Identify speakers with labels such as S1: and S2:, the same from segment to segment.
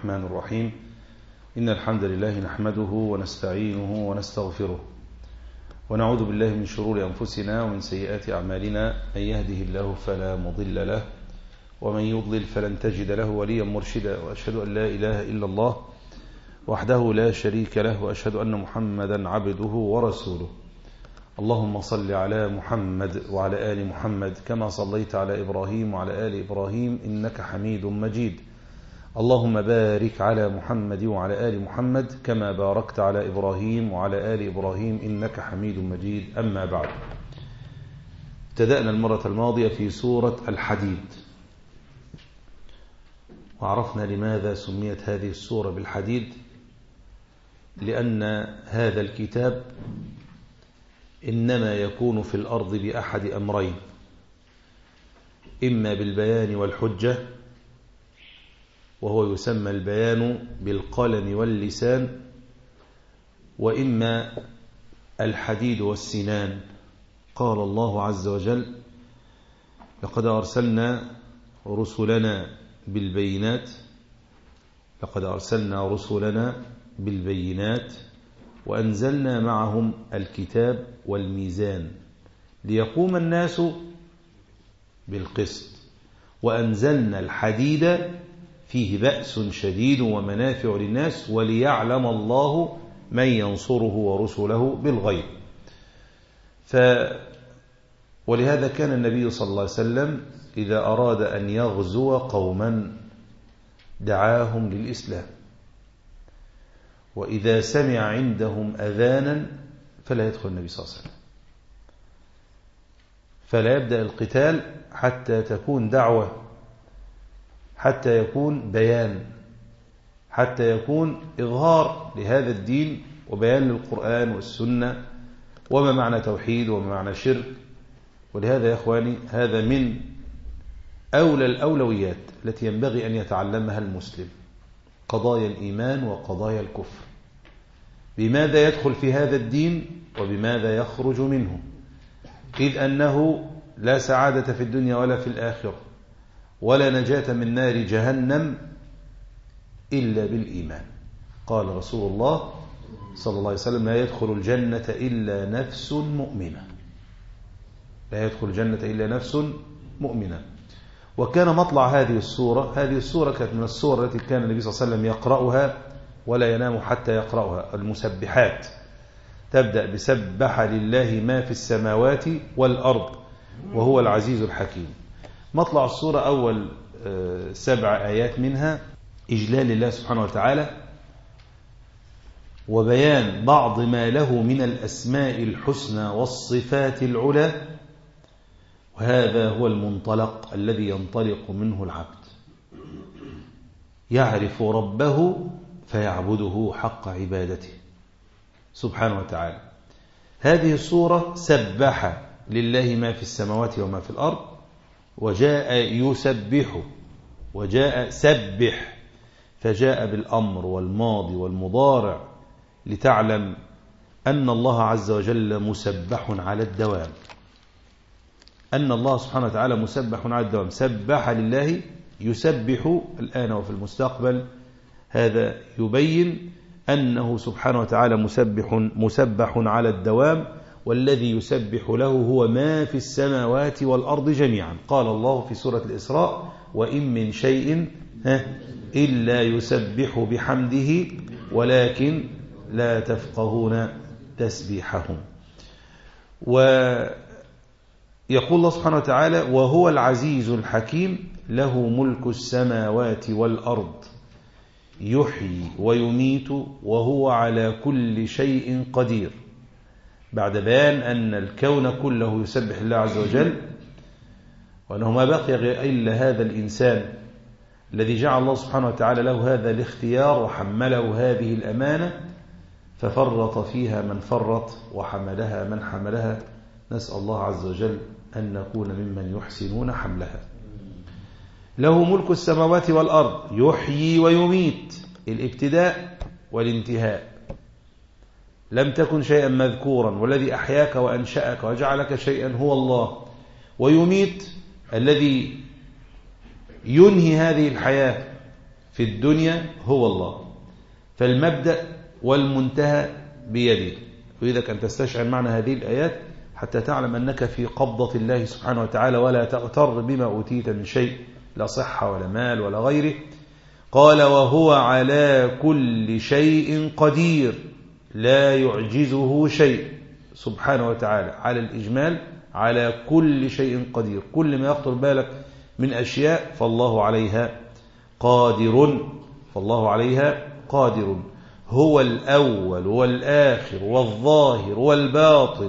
S1: الرحمن الرحيم إن الحمد لله نحمده ونستعينه ونستغفره ونعوذ بالله من شرور أنفسنا ومن سيئات أعمالنا من يهده الله فلا مضل له ومن يضلل فلن تجد له وليا مرشدا وأشهد أن لا إله إلا الله وحده لا شريك له وأشهد أن محمدا عبده ورسوله اللهم صل على محمد وعلى آل محمد كما صليت على إبراهيم وعلى آل إبراهيم إنك حميد مجيد اللهم بارك على محمد وعلى آل محمد كما باركت على إبراهيم وعلى آل إبراهيم إنك حميد مجيد أما بعد ابتدأنا المرة الماضية في سورة الحديد وعرفنا لماذا سميت هذه السورة بالحديد لأن هذا الكتاب إنما يكون في الأرض بأحد أمرين إما بالبيان والحجة وهو يسمى البيان بالقلم واللسان وإما الحديد والسنان قال الله عز وجل لقد أرسلنا رسلنا بالبينات لقد أرسلنا رسلنا بالبينات وأنزلنا معهم الكتاب والميزان ليقوم الناس بالقسط وأنزلنا الحديد فيه بأس شديد ومنافع للناس وليعلم الله من ينصره ورسله بالغيب ف ولهذا كان النبي صلى الله عليه وسلم إذا أراد أن يغزو قوما دعاهم للإسلام وإذا سمع عندهم أذانا فلا يدخل النبي صلى الله عليه وسلم فلا يبدأ القتال حتى تكون دعوة حتى يكون بيان حتى يكون إظهار لهذا الدين وبيان للقرآن والسنة وما معنى توحيد وما معنى شرك ولهذا يا إخواني هذا من أولى الأولويات التي ينبغي أن يتعلمها المسلم قضايا الإيمان وقضايا الكفر بماذا يدخل في هذا الدين وبماذا يخرج منه إذ أنه لا سعادة في الدنيا ولا في الآخرة ولا نجاة من نار جهنم إلا بالإيمان قال رسول الله صلى الله عليه وسلم لا يدخل الجنة إلا نفس مؤمنة لا يدخل الجنة إلا نفس مؤمنة وكان مطلع هذه السورة هذه السورة كانت من السور التي كان النبي صلى الله عليه وسلم يقرأها ولا ينام حتى يقرأها المسبحات تبدأ بسبح لله ما في السماوات والأرض وهو العزيز الحكيم مطلع السورة أول سبع آيات منها إجلال الله سبحانه وتعالى وبيان بعض ما له من الأسماء الحسنى والصفات العلى وهذا هو المنطلق الذي ينطلق منه العبد يعرف ربه فيعبده حق عبادته سبحانه وتعالى هذه الصورة سبح لله ما في السماوات وما في الأرض وجاء يسبح وجاء سبح فجاء بالأمر والماضي والمضارع لتعلم أن الله عز وجل مسبح على الدوام أن الله سبحانه وتعالى مسبح على الدوام سبح لله يسبح الآن وفي المستقبل هذا يبين أنه سبحانه وتعالى مسبح مسبح على الدوام والذي يسبح له هو ما في السماوات والأرض جميعا قال الله في سورة الإسراء وإن من شيء إلا يسبح بحمده ولكن لا تفقهون تسبيحهم ويقول الله سبحانه وتعالى وهو العزيز الحكيم له ملك السماوات والأرض يحيي ويميت وهو على كل شيء قدير بعد بيان أن الكون كله يسبح الله عز وجل وأنه ما بقي إلا هذا الإنسان الذي جعل الله سبحانه وتعالى له هذا الاختيار وحمله هذه الأمانة ففرط فيها من فرط وحملها من حملها نسأل الله عز وجل أن نكون ممن يحسنون حملها له ملك السماوات والأرض يحيي ويميت الابتداء والانتهاء لم تكن شيئا مذكورا والذي أحياك وأنشأك وجعلك شيئا هو الله ويميت الذي ينهي هذه الحياة في الدنيا هو الله فالمبدأ والمنتهى بيده وإذا أن تستشعر معنى هذه الآيات حتى تعلم أنك في قبضة الله سبحانه وتعالى ولا تغتر بما أوتيت من شيء لا صحة ولا مال ولا غيره قال وهو على كل شيء قدير لا يعجزه شيء سبحانه وتعالى على الإجمال على كل شيء قدير كل ما يخطر بالك من أشياء فالله عليها قادر فالله عليها قادر هو الأول والآخر والظاهر والباطن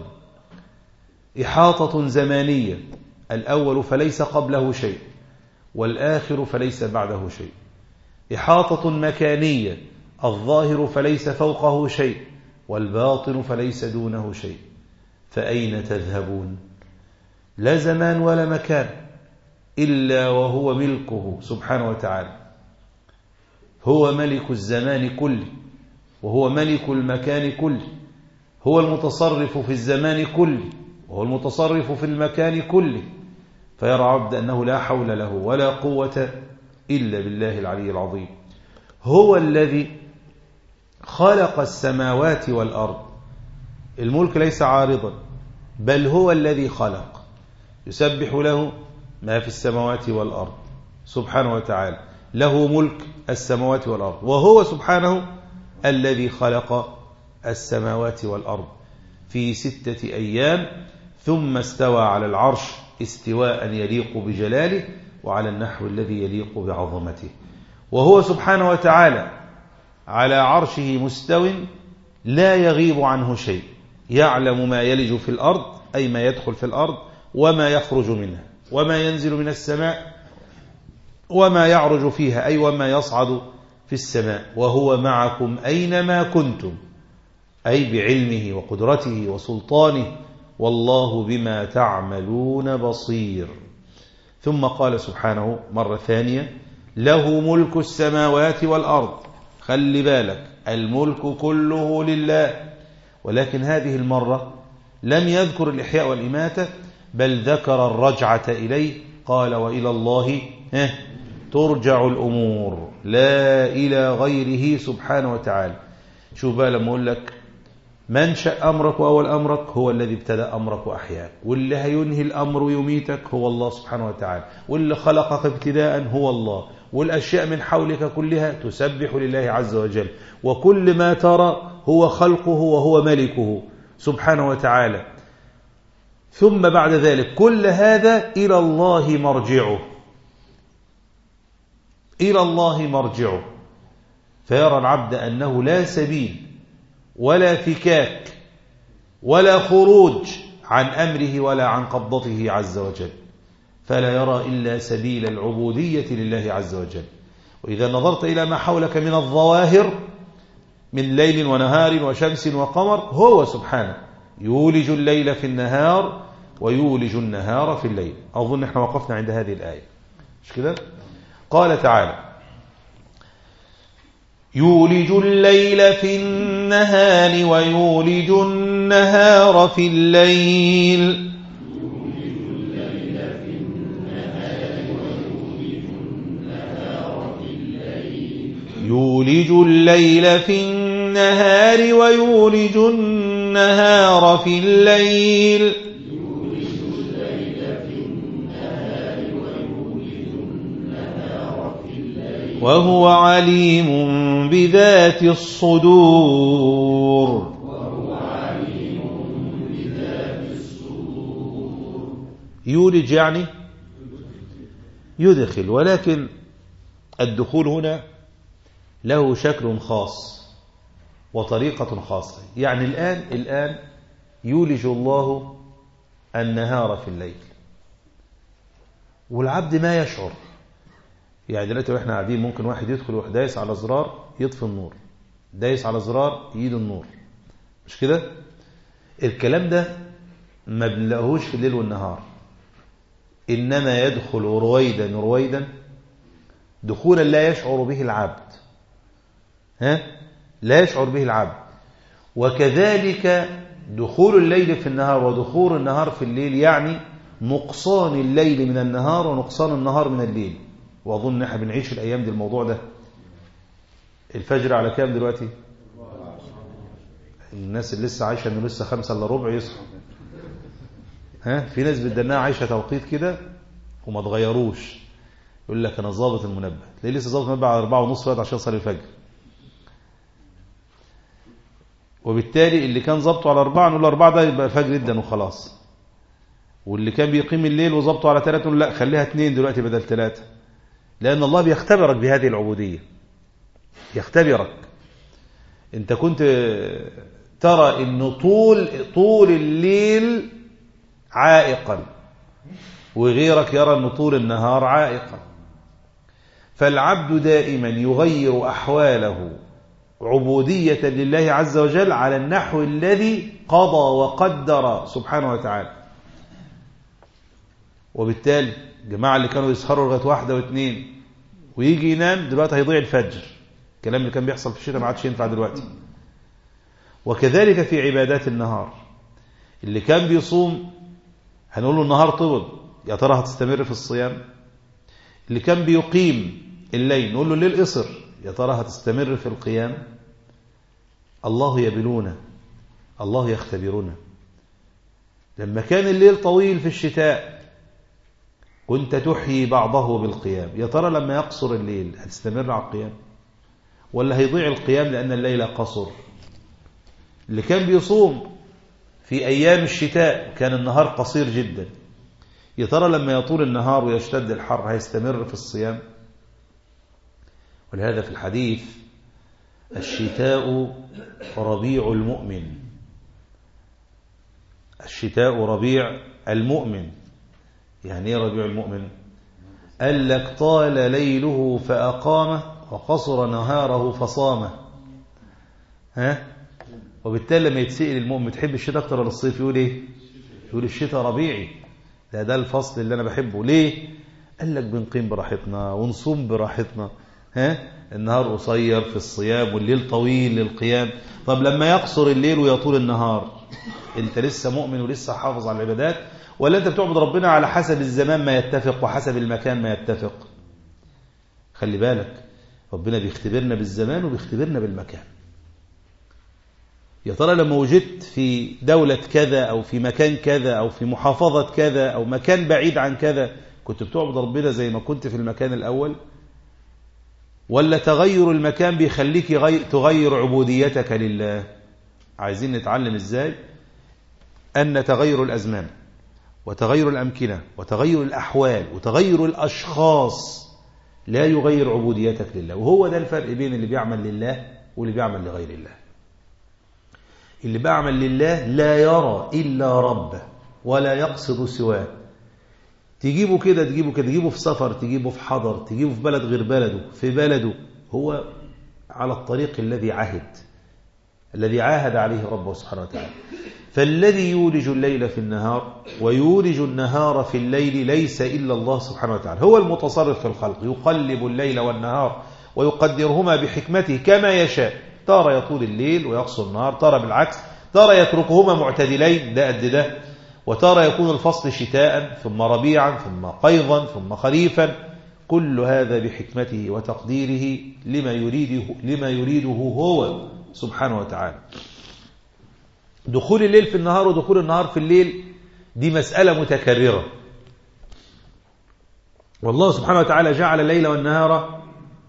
S1: إحاطة زمانية الأول فليس قبله شيء والآخر فليس بعده شيء إحاطة مكانية الظاهر فليس فوقه شيء والباطن فليس دونه شيء فأين تذهبون لا زمان ولا مكان إلا وهو ملكه سبحانه وتعالى هو ملك الزمان كله وهو ملك المكان كله هو المتصرف في الزمان كله وهو المتصرف في المكان كله فيرى عبد أنه لا حول له ولا قوة إلا بالله العلي العظيم هو الذي خلق السماوات والأرض الملك ليس عارضا بل هو الذي خلق يسبح له ما في السماوات والأرض سبحانه وتعالى له ملك السماوات والأرض وهو سبحانه الذي خلق السماوات والأرض في ستة أيام ثم استوى على العرش استواء يليق بجلاله وعلى النحو الذي يليق بعظمته وهو سبحانه وتعالى على عرشه مستو لا يغيب عنه شيء يعلم ما يلج في الأرض أي ما يدخل في الأرض وما يخرج منها وما ينزل من السماء وما يعرج فيها أي وما يصعد في السماء وهو معكم أينما كنتم أي بعلمه وقدرته وسلطانه والله بما تعملون بصير ثم قال سبحانه مرة ثانية له ملك السماوات والأرض خلي بالك الملك كله لله ولكن هذه المرة لم يذكر الإحياء والإماتة بل ذكر الرجعة إليه قال وإلى الله ترجع الأمور لا إلى غيره سبحانه وتعالى شوف بقى لما أقول لك منشأ أمرك وأول أمرك هو الذي ابتدأ أمرك وأحياك واللي هينهي الأمر ويميتك هو الله سبحانه وتعالى واللي خلقك ابتداء هو الله والأشياء من حولك كلها تسبح لله عز وجل وكل ما ترى هو خلقه وهو ملكه سبحانه وتعالى ثم بعد ذلك كل هذا إلى الله مرجعه إلى الله مرجعه فيرى العبد أنه لا سبيل ولا فكاك ولا خروج عن أمره ولا عن قبضته عز وجل فلا يرى إلا سبيل العبودية لله عز وجل وإذا نظرت إلى ما حولك من الظواهر من ليل ونهار وشمس وقمر هو سبحانه يولج الليل في النهار ويولج النهار في الليل أظن احنا وقفنا عند هذه الآية مش كده قال تعالى يولج الليل في النهار ويولج النهار في الليل يولج الليل في النهار ويولج النهار في الليل وهو عليم بذات الصدور يولج يعني يدخل ولكن الدخول هنا له شكل خاص وطريقة خاصة يعني الآن الآن يولج الله النهار في الليل والعبد ما يشعر يعني دلوقتي واحنا قاعدين ممكن واحد يدخل ويروح دايس على زرار يطفي النور دايس على زرار يجيد النور مش كده الكلام ده ما بنلاقوش في الليل والنهار إنما يدخل رويدا رويدا دخولا لا يشعر به العبد ها لا يشعر به العبد وكذلك دخول الليل في النهار ودخول النهار في الليل يعني نقصان الليل من النهار ونقصان النهار من الليل وأظن احنا بنعيش الأيام دي الموضوع ده الفجر على كام دلوقتي الناس اللي لسه عايشة انه لسه خمسة الا ربع يصحوا ها في ناس بدناها عايشة توقيت كده وما تغيروش يقول لك انا ظابط المنبه تلاقيه لسه ظابط المنبه على أربعة ونص وقت عشان يصلي الفجر وبالتالي اللي كان ظابطه على أربعة نقول له أربعة ده يبقى فجر جدا وخلاص واللي كان بيقيم الليل وظبطه على ثلاثة نقول لا خليها اثنين دلوقتي بدل ثلاثة لأن الله بيختبرك بهذه العبودية يختبرك انت كنت ترى ان طول طول الليل عائقا وغيرك يرى ان طول النهار عائقا فالعبد دائما يغير احواله عبودية لله عز وجل على النحو الذي قضى وقدر سبحانه وتعالى وبالتالي الجماعة اللي كانوا يسهروا لغاية واحدة واثنين ويجي ينام دلوقتي هيضيع الفجر الكلام اللي كان بيحصل في الشتاء ما عادش ينفع دلوقتي وكذلك في عبادات النهار اللي كان بيصوم هنقول له النهار طول يا ترى هتستمر في الصيام اللي كان بيقيم الليل نقول له الليل قصر يا ترى هتستمر في القيام الله يبلونا الله يختبرنا لما كان الليل طويل في الشتاء كنت تحيي بعضه بالقيام يا ترى لما يقصر الليل هتستمر على القيام ولا هيضيع القيام لأن الليل قصر اللي كان بيصوم في أيام الشتاء كان النهار قصير جدا يا ترى لما يطول النهار ويشتد الحر هيستمر في الصيام ولهذا في الحديث الشتاء ربيع المؤمن الشتاء ربيع المؤمن يعني ايه ربيع المؤمن قال لك طال ليله فأقامه وقصر نهاره فصامه ها وبالتالي لما يتسئل المؤمن تحب الشتاء اكتر ولا الصيف يقول ايه يقول الشتاء ربيعي ده ده الفصل اللي انا بحبه ليه قال لك بنقيم براحتنا ونصوم براحتنا ها النهار قصير في الصيام والليل طويل للقيام طب لما يقصر الليل ويطول النهار انت لسه مؤمن ولسه حافظ على العبادات ولا انت بتعبد ربنا على حسب الزمان ما يتفق وحسب المكان ما يتفق خلي بالك ربنا بيختبرنا بالزمان وبيختبرنا بالمكان يا ترى لما وجدت في دولة كذا أو في مكان كذا أو في محافظة كذا أو مكان بعيد عن كذا كنت بتعبد ربنا زي ما كنت في المكان الأول ولا تغير المكان بيخليك تغير عبوديتك لله عايزين نتعلم ازاي أن تغير الأزمان وتغير الأمكنة وتغير الأحوال وتغير الأشخاص لا يغير عبوديتك لله وهو ده الفرق بين اللي بيعمل لله واللي بيعمل لغير الله اللي بيعمل لله لا يرى إلا ربه ولا يقصد سواه تجيبه كده تجيبه كده تجيبه في سفر تجيبه في حضر تجيبه في بلد غير بلده في بلده هو على الطريق الذي عهد الذي عاهد عليه ربه سبحانه وتعالى فالذي يولج الليل في النهار ويولج النهار في الليل ليس إلا الله سبحانه وتعالى هو المتصرف في الخلق يقلب الليل والنهار ويقدرهما بحكمته كما يشاء تارة يطول الليل ويقصر النهار تارة بالعكس تارة يتركهما معتدلين ده قد ده وتارة يكون الفصل شتاء ثم ربيعا ثم قيضا ثم خريفا كل هذا بحكمته وتقديره لما يريده, لما يريده هو سبحانه وتعالى دخول الليل في النهار ودخول النهار في الليل دي مسألة متكررة والله سبحانه وتعالى جعل الليل والنهار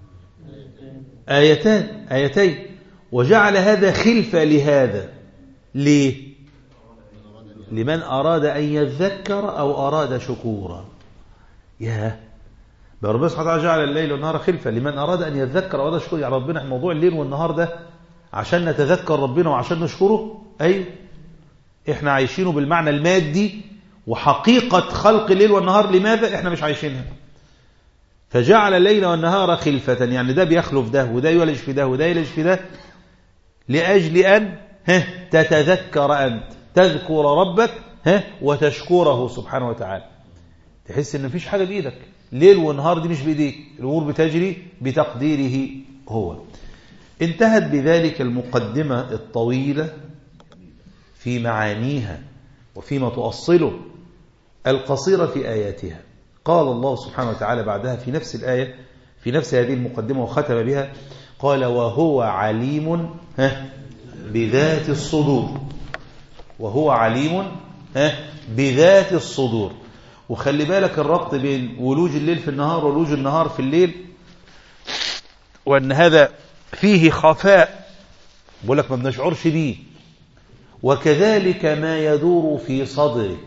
S1: آيتان آيتين وجعل هذا خلفة لهذا ليه لمن أراد أن يذكر أو أراد شكورا يا ربنا سبحانه وتعالى جعل الليل والنهار خلفة لمن أراد أن يذكر أو أراد شكور يعني ربنا موضوع الليل والنهار ده عشان نتذكر ربنا وعشان نشكره أي إحنا عايشينه بالمعنى المادي وحقيقة خلق الليل والنهار لماذا إحنا مش عايشينها فجعل الليل والنهار خلفة يعني ده بيخلف ده وده يولج في ده وده يلج في ده لأجل أن تتذكر أنت تذكر ربك وتشكره سبحانه وتعالى تحس ان مفيش حاجة بإيدك ليل ونهار دي مش بإيديك الأمور بتجري بتقديره هو انتهت بذلك المقدمة الطويلة في معانيها وفيما تؤصله القصيرة في آياتها قال الله سبحانه وتعالى بعدها في نفس الآية في نفس هذه المقدمة وختم بها قال وهو عليم ها بذات الصدور وهو عليم ها بذات الصدور وخلي بالك الربط بين ولوج الليل في النهار وولوج النهار في الليل وأن هذا فيه خفاء بقول لك ما بنشعرش بيه وكذلك ما يدور في صدرك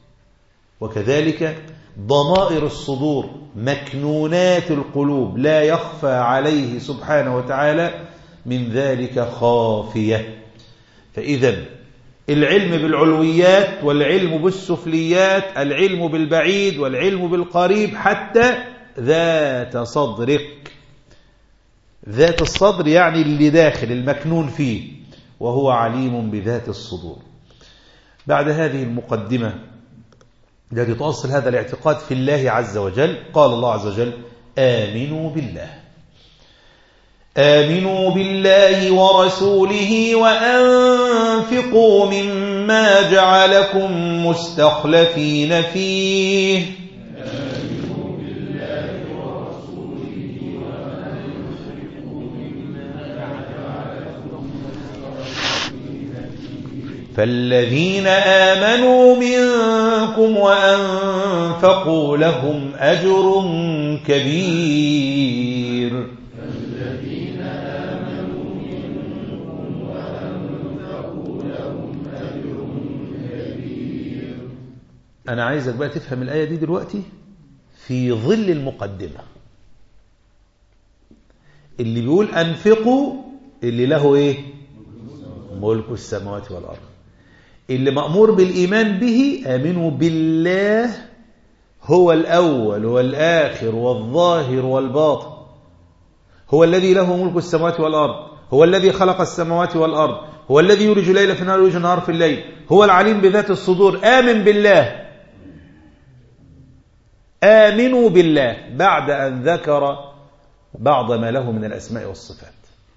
S1: وكذلك ضمائر الصدور مكنونات القلوب لا يخفى عليه سبحانه وتعالى من ذلك خافية فإذا العلم بالعلويات والعلم بالسفليات العلم بالبعيد والعلم بالقريب حتى ذات صدرك ذات الصدر يعني اللي داخل المكنون فيه وهو عليم بذات الصدور بعد هذه المقدمة التي تؤصل هذا الاعتقاد في الله عز وجل قال الله عز وجل آمنوا بالله آمنوا بالله ورسوله وأنفقوا مما جعلكم مستخلفين فيه فالذين آمنوا منكم وأنفقوا لهم أجر كبير
S2: الذين آمنوا منكم وأنفقوا لهم أجر كبير
S1: أنا عايزك بقى تفهم الآية دي دلوقتي في ظل المقدمة اللي بيقول أنفقوا اللي له إيه ملك السماوات والأرض اللي مأمور بالإيمان به آمنوا بالله هو الأول والآخر والظاهر والباطن هو الذي له ملك السماوات والأرض هو الذي خلق السماوات والأرض هو الذي يولج الليل في النهار ويولج النهار في الليل هو العليم بذات الصدور آمن بالله آمنوا بالله بعد أن ذكر بعض ما له من الأسماء والصفات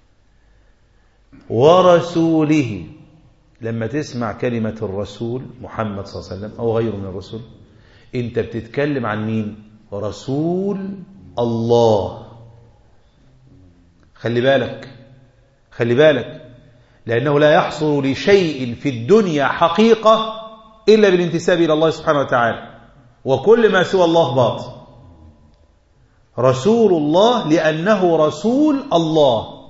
S1: ورسوله لما تسمع كلمة الرسول محمد صلى الله عليه وسلم أو غيره من الرسل أنت بتتكلم عن مين رسول الله خلي بالك خلي بالك لأنه لا يحصل لشيء في الدنيا حقيقة إلا بالانتساب إلى الله سبحانه وتعالى وكل ما سوى الله باطل رسول الله لأنه رسول الله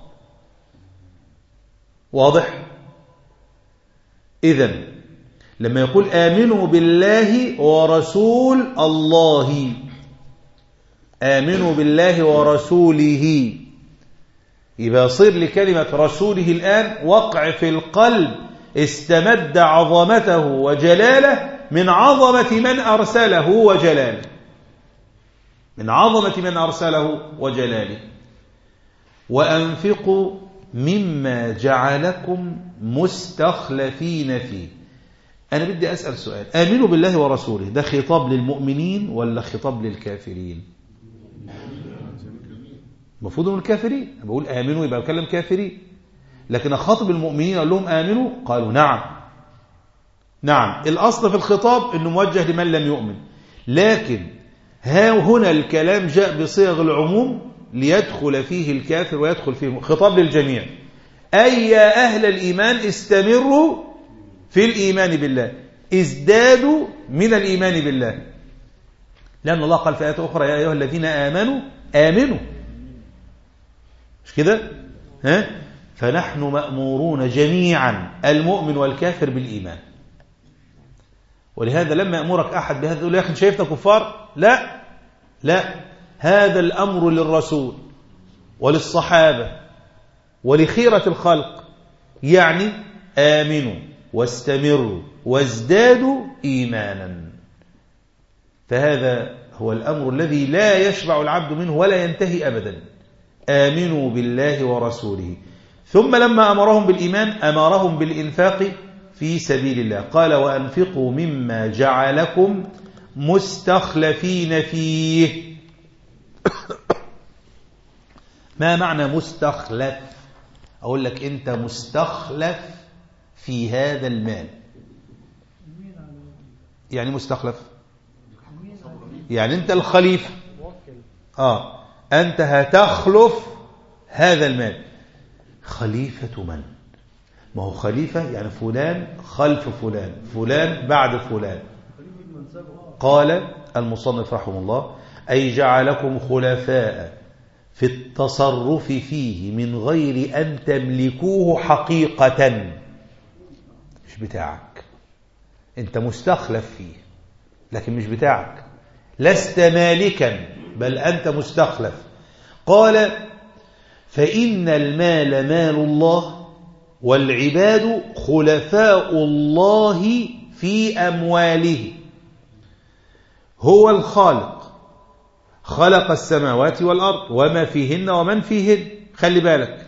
S1: واضح إذا لما يقول آمنوا بالله ورسول الله آمنوا بالله ورسوله يبقى يصير لكلمة رسوله الآن وقع في القلب استمد عظمته وجلاله من عظمة من أرسله وجلاله من عظمة من أرسله وجلاله وأنفقوا مما جعلكم مستخلفين فيه أنا بدي أسأل سؤال آمنوا بالله ورسوله ده خطاب للمؤمنين ولا خطاب للكافرين المفروض من الكافرين أنا بقول آمنوا يبقى بكلم كافرين لكن أخاطب المؤمنين أقول لهم آمنوا قالوا نعم نعم الأصل في الخطاب أنه موجه لمن لم يؤمن لكن ها هنا الكلام جاء بصيغ العموم ليدخل فيه الكافر ويدخل فيه خطاب للجميع أي يا أهل الإيمان استمروا في الإيمان بالله ازدادوا من الإيمان بالله لأن الله قال في آيات أخرى يا أيها الذين آمنوا آمنوا مش كده ها فنحن مأمورون جميعا المؤمن والكافر بالإيمان ولهذا لما يأمرك أحد بهذا يقول يا أخي شايفنا كفار لا لا هذا الأمر للرسول وللصحابة ولخيرة الخلق يعني آمنوا واستمروا وازدادوا إيمانا فهذا هو الأمر الذي لا يشبع العبد منه ولا ينتهي أبدا آمنوا بالله ورسوله ثم لما أمرهم بالإيمان أمرهم بالإنفاق في سبيل الله قال وأنفقوا مما جعلكم مستخلفين فيه ما معنى مستخلف أقول لك أنت مستخلف في هذا المال يعني مستخلف يعني أنت الخليفة آه أنت هتخلف هذا المال خليفة من ما هو خليفة يعني فلان خلف فلان فلان بعد فلان قال المصنف رحمه الله أي جعلكم خلفاء في التصرف فيه من غير أن تملكوه حقيقة مش بتاعك انت مستخلف فيه لكن مش بتاعك لست مالكا بل أنت مستخلف قال فإن المال مال الله والعباد خلفاء الله في أمواله هو الخالق خلق السماوات والأرض وما فيهن ومن فيهن خلي بالك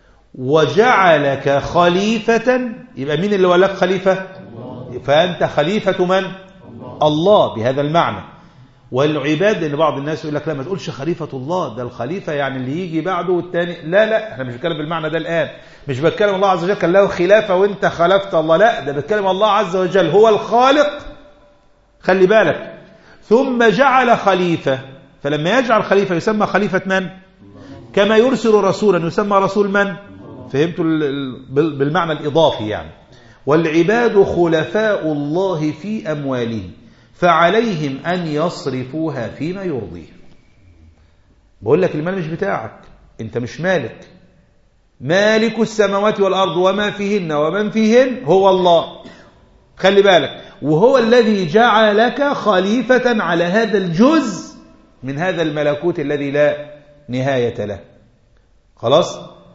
S1: وجعلك خليفة يبقى مين اللي ولك خليفة فأنت خليفة من الله بهذا المعنى والعباد لأن بعض الناس يقول لك لا ما تقولش خليفة الله ده الخليفة يعني اللي يجي بعده والتاني لا لا احنا مش بنتكلم بالمعنى ده الآن مش بتكلم الله عز وجل كان له خلافة وانت خلفت الله لا ده بتكلم الله عز وجل هو الخالق خلي بالك ثم جعل خليفة فلما يجعل خليفة يسمى خليفة من كما يرسل رسولا يسمى رسول من فهمتوا بالمعنى الإضافي يعني والعباد خلفاء الله في أمواله فعليهم أن يصرفوها فيما يرضيه بقول لك المال مش بتاعك انت مش مالك مالك السماوات والأرض وما فيهن ومن فيهن هو الله خلي بالك وهو الذي جعلك خليفة على هذا الجزء من هذا الملكوت الذي لا نهاية له خلاص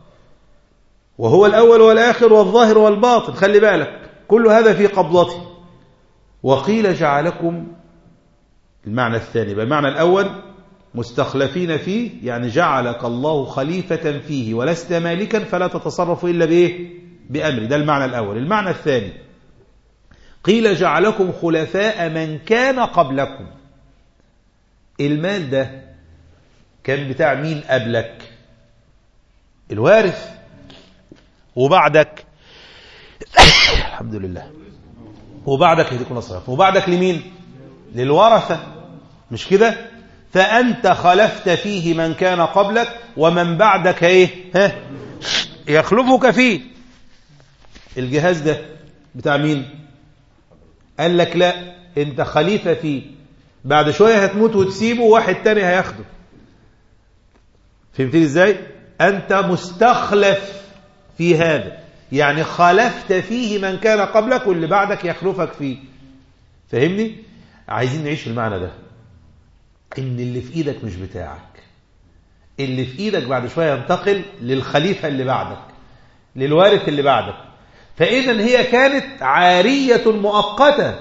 S1: وهو الأول والآخر والظاهر والباطن خلي بالك كل هذا في قبضته وقيل جعلكم المعنى الثاني بالمعنى الأول مستخلفين فيه يعني جعلك الله خليفة فيه ولست مالكا فلا تتصرف إلا بإيه بأمر ده المعنى الأول المعنى الثاني قيل جعلكم خلفاء من كان قبلكم المال ده كان بتاع مين قبلك الوارث وبعدك الحمد لله وبعدك يهديكم الصراط وبعدك لمين للورثة مش كده فأنت خلفت فيه من كان قبلك ومن بعدك ايه ها يخلفك فيه الجهاز ده بتاع مين قال لك لا انت خليفة فيه بعد شوية هتموت وتسيبه واحد تاني هياخده فهمتني ازاي انت مستخلف في هذا يعني خلفت فيه من كان قبلك واللي بعدك يخلفك فيه فهمني عايزين نعيش المعنى ده ان اللي في ايدك مش بتاعك اللي في ايدك بعد شوية ينتقل للخليفة اللي بعدك للوارث اللي بعدك فإذا هي كانت عارية مؤقتة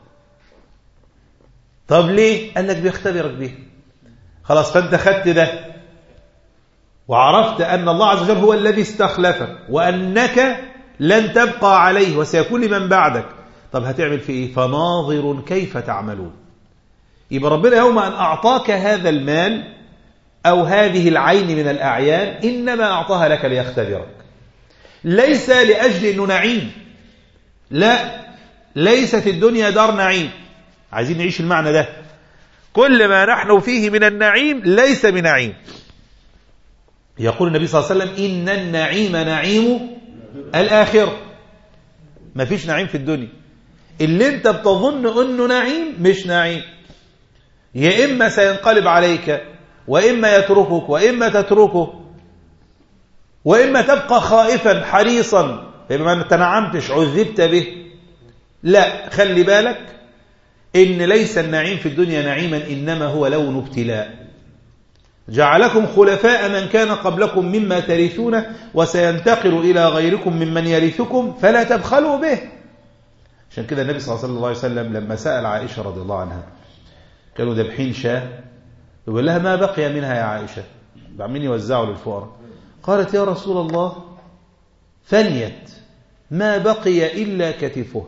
S1: طب ليه قال لك بيختبرك بيه خلاص فانت خدت ده وعرفت أن الله عز وجل هو الذي استخلفك وأنك لن تبقى عليه وسيكون لمن بعدك طب هتعمل في إيه فناظر كيف تعملون يبقى ربنا يوم أن أعطاك هذا المال أو هذه العين من الأعيان إنما أعطاها لك ليختبرك ليس لأجل أنه نعيم لا ليست الدنيا دار نعيم عايزين نعيش المعنى ده كل ما نحن فيه من النعيم ليس بنعيم يقول النبي صلى الله عليه وسلم إن النعيم نعيم الآخرة ما فيش نعيم في الدنيا اللي انت بتظن انه نعيم مش نعيم يا إما سينقلب عليك وإما يتركك وإما تتركه وإما تبقى خائفا حريصا فيما ما تنعمتش عذبت به لا خلي بالك إن ليس النعيم في الدنيا نعيما إنما هو لون ابتلاء جعلكم خلفاء من كان قبلكم مما ترثون وسينتقل إلى غيركم ممن يرثكم فلا تبخلوا به عشان كده النبي صلى الله عليه وسلم لما سأل عائشة رضي الله عنها كانوا ذبحين شاه يقول لها ما بقي منها يا عائشة بعمين يوزعوا للفقراء قالت يا رسول الله فنيت ما بقي إلا كتفه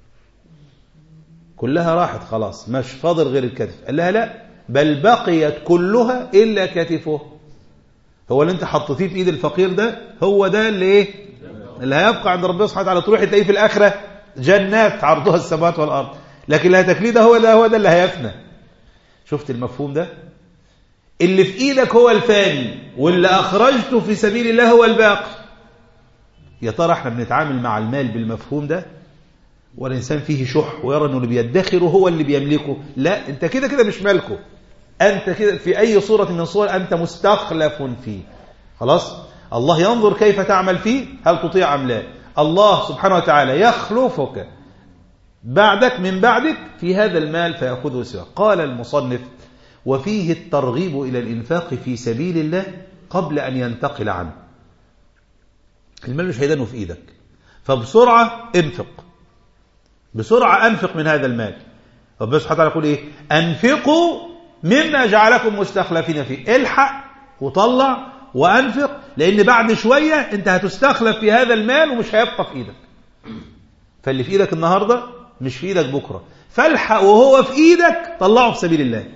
S1: كلها راحت خلاص مش فاضل غير الكتف قال لها لا بل بقيت كلها إلا كتفه هو اللي انت حطيتيه في ايد الفقير ده هو ده اللي ايه اللي هيبقى عند ربنا سبحانه وتعالى تروح تلاقيه في الآخرة جنات عرضها السماوات والأرض لكن اللي هتكليه ده هو ده هو ده اللي هيفنى شفت المفهوم ده اللي في ايدك هو الفاني واللي اخرجته في سبيل الله هو الباقي يا ترى احنا بنتعامل مع المال بالمفهوم ده ولا الانسان فيه شح ويرى انه اللي بيدخره هو اللي بيملكه لا انت كده كده مش مالكه انت كده في اي صورة من الصور انت مستخلف فيه خلاص الله ينظر كيف تعمل فيه هل تطيع ام لا الله سبحانه وتعالى يخلفك بعدك من بعدك في هذا المال فيأخذه سواه قال المصنف وفيه الترغيب إلى الإنفاق في سبيل الله قبل أن ينتقل عنه المال مش هيدانه في إيدك فبسرعة انفق بسرعة أنفق من هذا المال ربنا سبحانه وتعالى يقول إيه أنفقوا مما جعلكم مستخلفين فيه الحق وطلع وأنفق لأن بعد شوية أنت هتستخلف في هذا المال ومش هيبقى في إيدك فاللي في إيدك النهاردة مش في إيدك بكرة فالحق وهو في إيدك طلعه في سبيل الله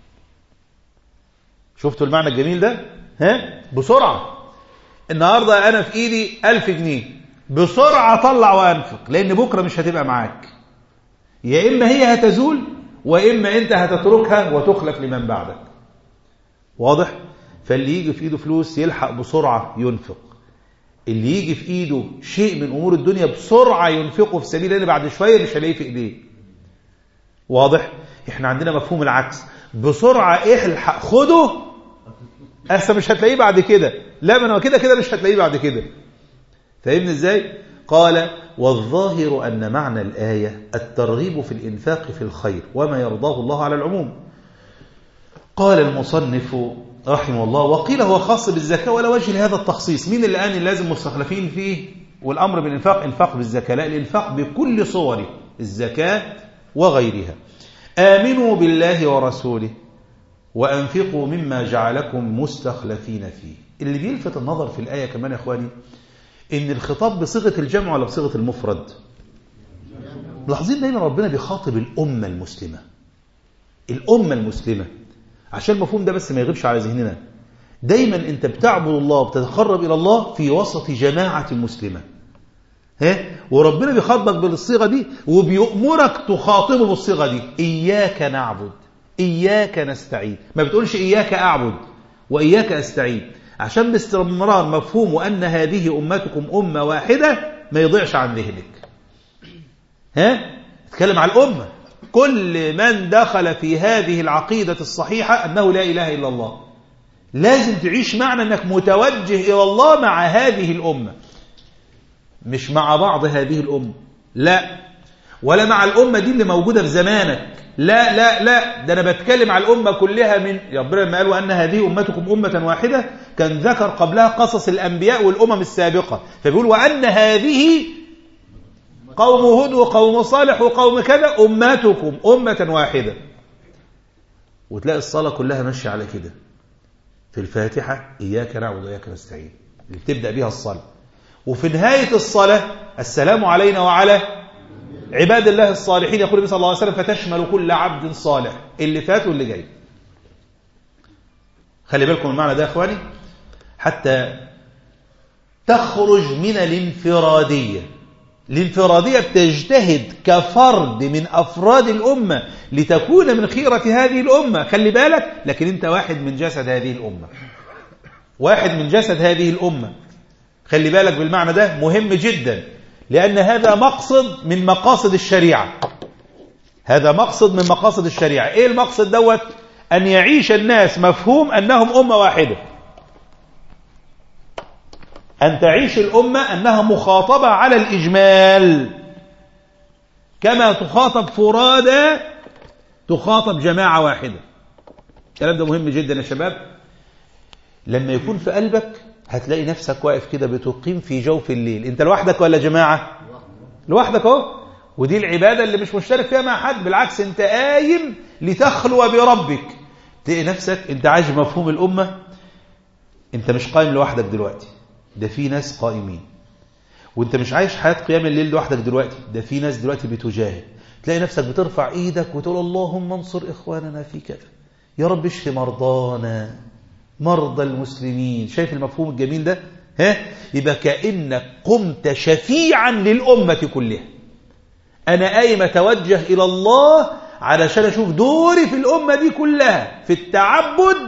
S1: شفتوا المعنى الجميل ده ها بسرعة النهاردة أنا في إيدي ألف جنيه بسرعة طلع وأنفق لأن بكرة مش هتبقى معاك يا إما هي هتزول وإما أنت هتتركها وتخلف لمن بعدك واضح فاللي يجي في إيده فلوس يلحق بسرعة ينفق اللي يجي في إيده شيء من أمور الدنيا بسرعة ينفقه في سبيل الله بعد شوية مش هلاقيه في إيديه واضح احنا عندنا مفهوم العكس بسرعة الحق خده أصلا مش هتلاقيه بعد كده لا ما انا كده كده مش هتلاقيه بعد كده فاهمني ازاي قال والظاهر أن معنى الآية الترغيب في الإنفاق في الخير وما يرضاه الله على العموم قال المصنف رحمه الله وقيل هو خاص بالزكاة ولا وجه لهذا التخصيص مين اللي قال لازم مستخلفين فيه والأمر بالإنفاق إنفاق بالزكاة لا الإنفاق بكل صوره الزكاة وغيرها آمنوا بالله ورسوله وأنفقوا مما جعلكم مستخلفين فيه اللي بيلفت النظر في الآية كمان يا أخواني إن الخطاب بصيغة الجمع ولا بصيغة المفرد ملاحظين دايما ربنا بيخاطب الأمة المسلمة الأمة المسلمة عشان المفهوم ده بس ما يغيبش على ذهننا دايما انت بتعبد الله وبتتقرب إلى الله في وسط جماعة مسلمة ها وربنا بيخاطبك بالصيغة دي وبيأمرك تخاطبه بالصيغة دي إياك نعبد إياك نستعين ما بتقولش إياك أعبد وإياك أستعين عشان باستمرار مفهوم أن هذه أمتكم أمة واحدة ما يضيعش عن ذهنك ها تتكلم على الأمة كل من دخل في هذه العقيدة الصحيحة أنه لا إله إلا الله لازم تعيش معنى أنك متوجه إلى الله مع هذه الأمة مش مع بعض هذه الأمة لا ولا مع الأمة دي اللي موجودة في زمانك لا لا لا ده أنا بتكلم على الأمة كلها من ربنا لما قال وأن هذه أمتكم أمة واحدة كان ذكر قبلها قصص الأنبياء والأمم السابقة فبيقول وأن هذه قوم هود وقوم صالح وقوم كذا أمتكم أمة واحدة وتلاقي الصلاة كلها ماشية على كده في الفاتحة إياك نعبد وإياك نستعين اللي بتبدأ بها الصلاة وفي نهاية الصلاة السلام علينا وعلى عباد الله الصالحين يقول النبي صلى الله عليه وسلم فتشمل كل عبد صالح اللي فات واللي جاي خلي بالكم المعنى ده يا اخواني حتى تخرج من الانفرادية الانفرادية بتجتهد كفرد من أفراد الأمة لتكون من خيرة هذه الأمة خلي بالك لكن أنت واحد من جسد هذه الأمة واحد من جسد هذه الأمة خلي بالك بالمعنى ده مهم جدا لأن هذا مقصد من مقاصد الشريعة هذا مقصد من مقاصد الشريعة إيه المقصد دوت أن يعيش الناس مفهوم أنهم أمة واحدة أن تعيش الأمة أنها مخاطبة على الإجمال كما تخاطب فرادى تخاطب جماعة واحدة الكلام ده مهم جدا يا شباب لما يكون في قلبك هتلاقي نفسك واقف كده بتقيم في جوف الليل انت لوحدك ولا جماعة لوحدك اهو ودي العبادة اللي مش مشترك فيها مع حد بالعكس انت قايم لتخلو بربك تلاقي نفسك انت عايش مفهوم الأمة انت مش قايم لوحدك دلوقتي ده في ناس قائمين وانت مش عايش حياة قيام الليل لوحدك دلوقتي ده في ناس دلوقتي بتجاهد تلاقي نفسك بترفع ايدك وتقول اللهم انصر اخواننا في كذا يا رب اشف مرضانا مرضى المسلمين شايف المفهوم الجميل ده ها يبقى كأنك قمت شفيعا للأمة كلها أنا قايم أتوجه إلى الله علشان أشوف دوري في الأمة دي كلها في التعبد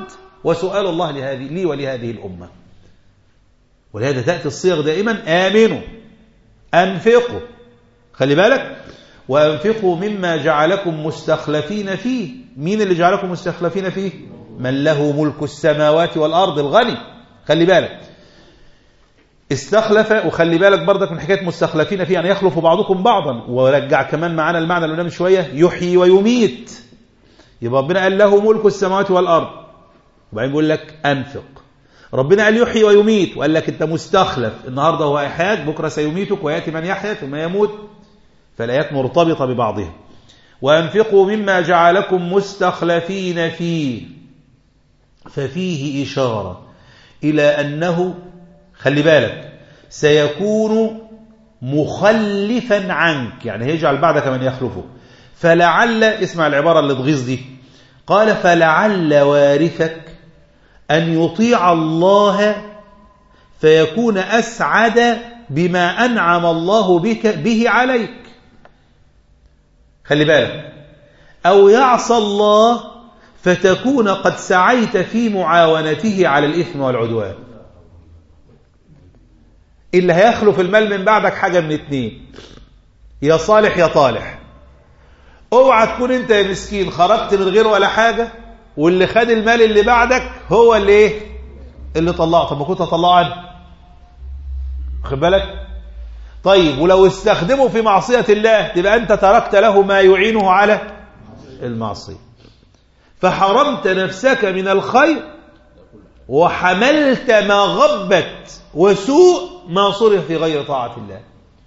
S1: وسؤال الله لهذه لي ولهذه الأمة ولهذا تأتي الصيغ دائما آمنوا أنفقوا خلي بالك وأنفقوا مما جعلكم مستخلفين فيه مين اللي جعلكم مستخلفين فيه من له ملك السماوات والأرض الغني خلي بالك استخلف وخلي بالك برضك من حكايه مستخلفين فيه يعني يخلف بعضكم بعضا ورجع كمان معانا المعنى اللي قلنا من شويه يحيي ويميت يبقى ربنا قال له ملك السماوات والارض وبعدين بيقول لك انفق ربنا قال يحيي ويميت وقال لك انت مستخلف النهارده هو احياك بكره سيميتك وياتي من يحيا ثم يموت فالايات مرتبطه ببعضها وانفقوا مما جعلكم مستخلفين فيه ففيه اشاره الى انه خلي بالك سيكون مخلفا عنك يعني هيجعل بعدك من يخلفه فلعل اسمع العبارة اللي تغيظ دي قال فلعل وارثك أن يطيع الله فيكون أسعد بما أنعم الله بك به عليك خلي بالك أو يعصى الله فتكون قد سعيت في معاونته على الإثم والعدوان اللي هيخلف المال من بعدك حاجة من اتنين يا صالح يا طالح اوعى تكون انت يا مسكين خرجت من غير ولا حاجة واللي خد المال اللي بعدك هو اللي ايه اللي طلعه طب ما كنت اطلعه عنه خد بالك طيب ولو استخدمه في معصية الله تبقى انت تركت له ما يعينه على المعصية فحرمت نفسك من الخير وحملت ما غبت وسوء ما صرف في غير طاعة الله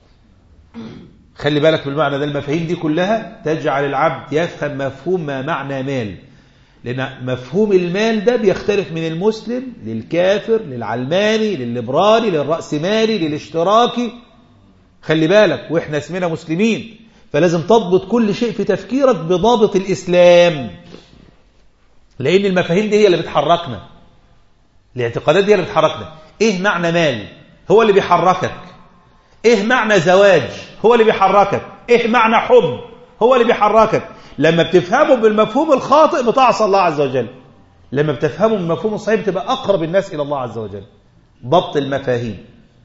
S1: خلي بالك بالمعنى ده المفاهيم دي كلها تجعل العبد يفهم مفهوم ما معنى مال لأن مفهوم المال ده بيختلف من المسلم للكافر للعلماني للليبرالي للرأسمالي للاشتراكي خلي بالك واحنا اسمنا مسلمين فلازم تضبط كل شيء في تفكيرك بضابط الإسلام لأن المفاهيم دي هي اللي بتحركنا الاعتقادات دي اللي بتحركنا ايه معنى مال هو اللي بيحركك ايه معنى زواج هو اللي بيحركك ايه معنى حب هو اللي بيحركك لما بتفهمه بالمفهوم الخاطئ بتعصى الله عز وجل لما بتفهمه بالمفهوم الصحيح بتبقى اقرب الناس الى الله عز وجل ضبط المفاهيم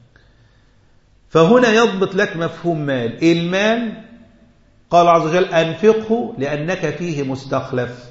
S1: فهنا يضبط لك مفهوم مال المال قال عز وجل أنفقه لأنك فيه مستخلف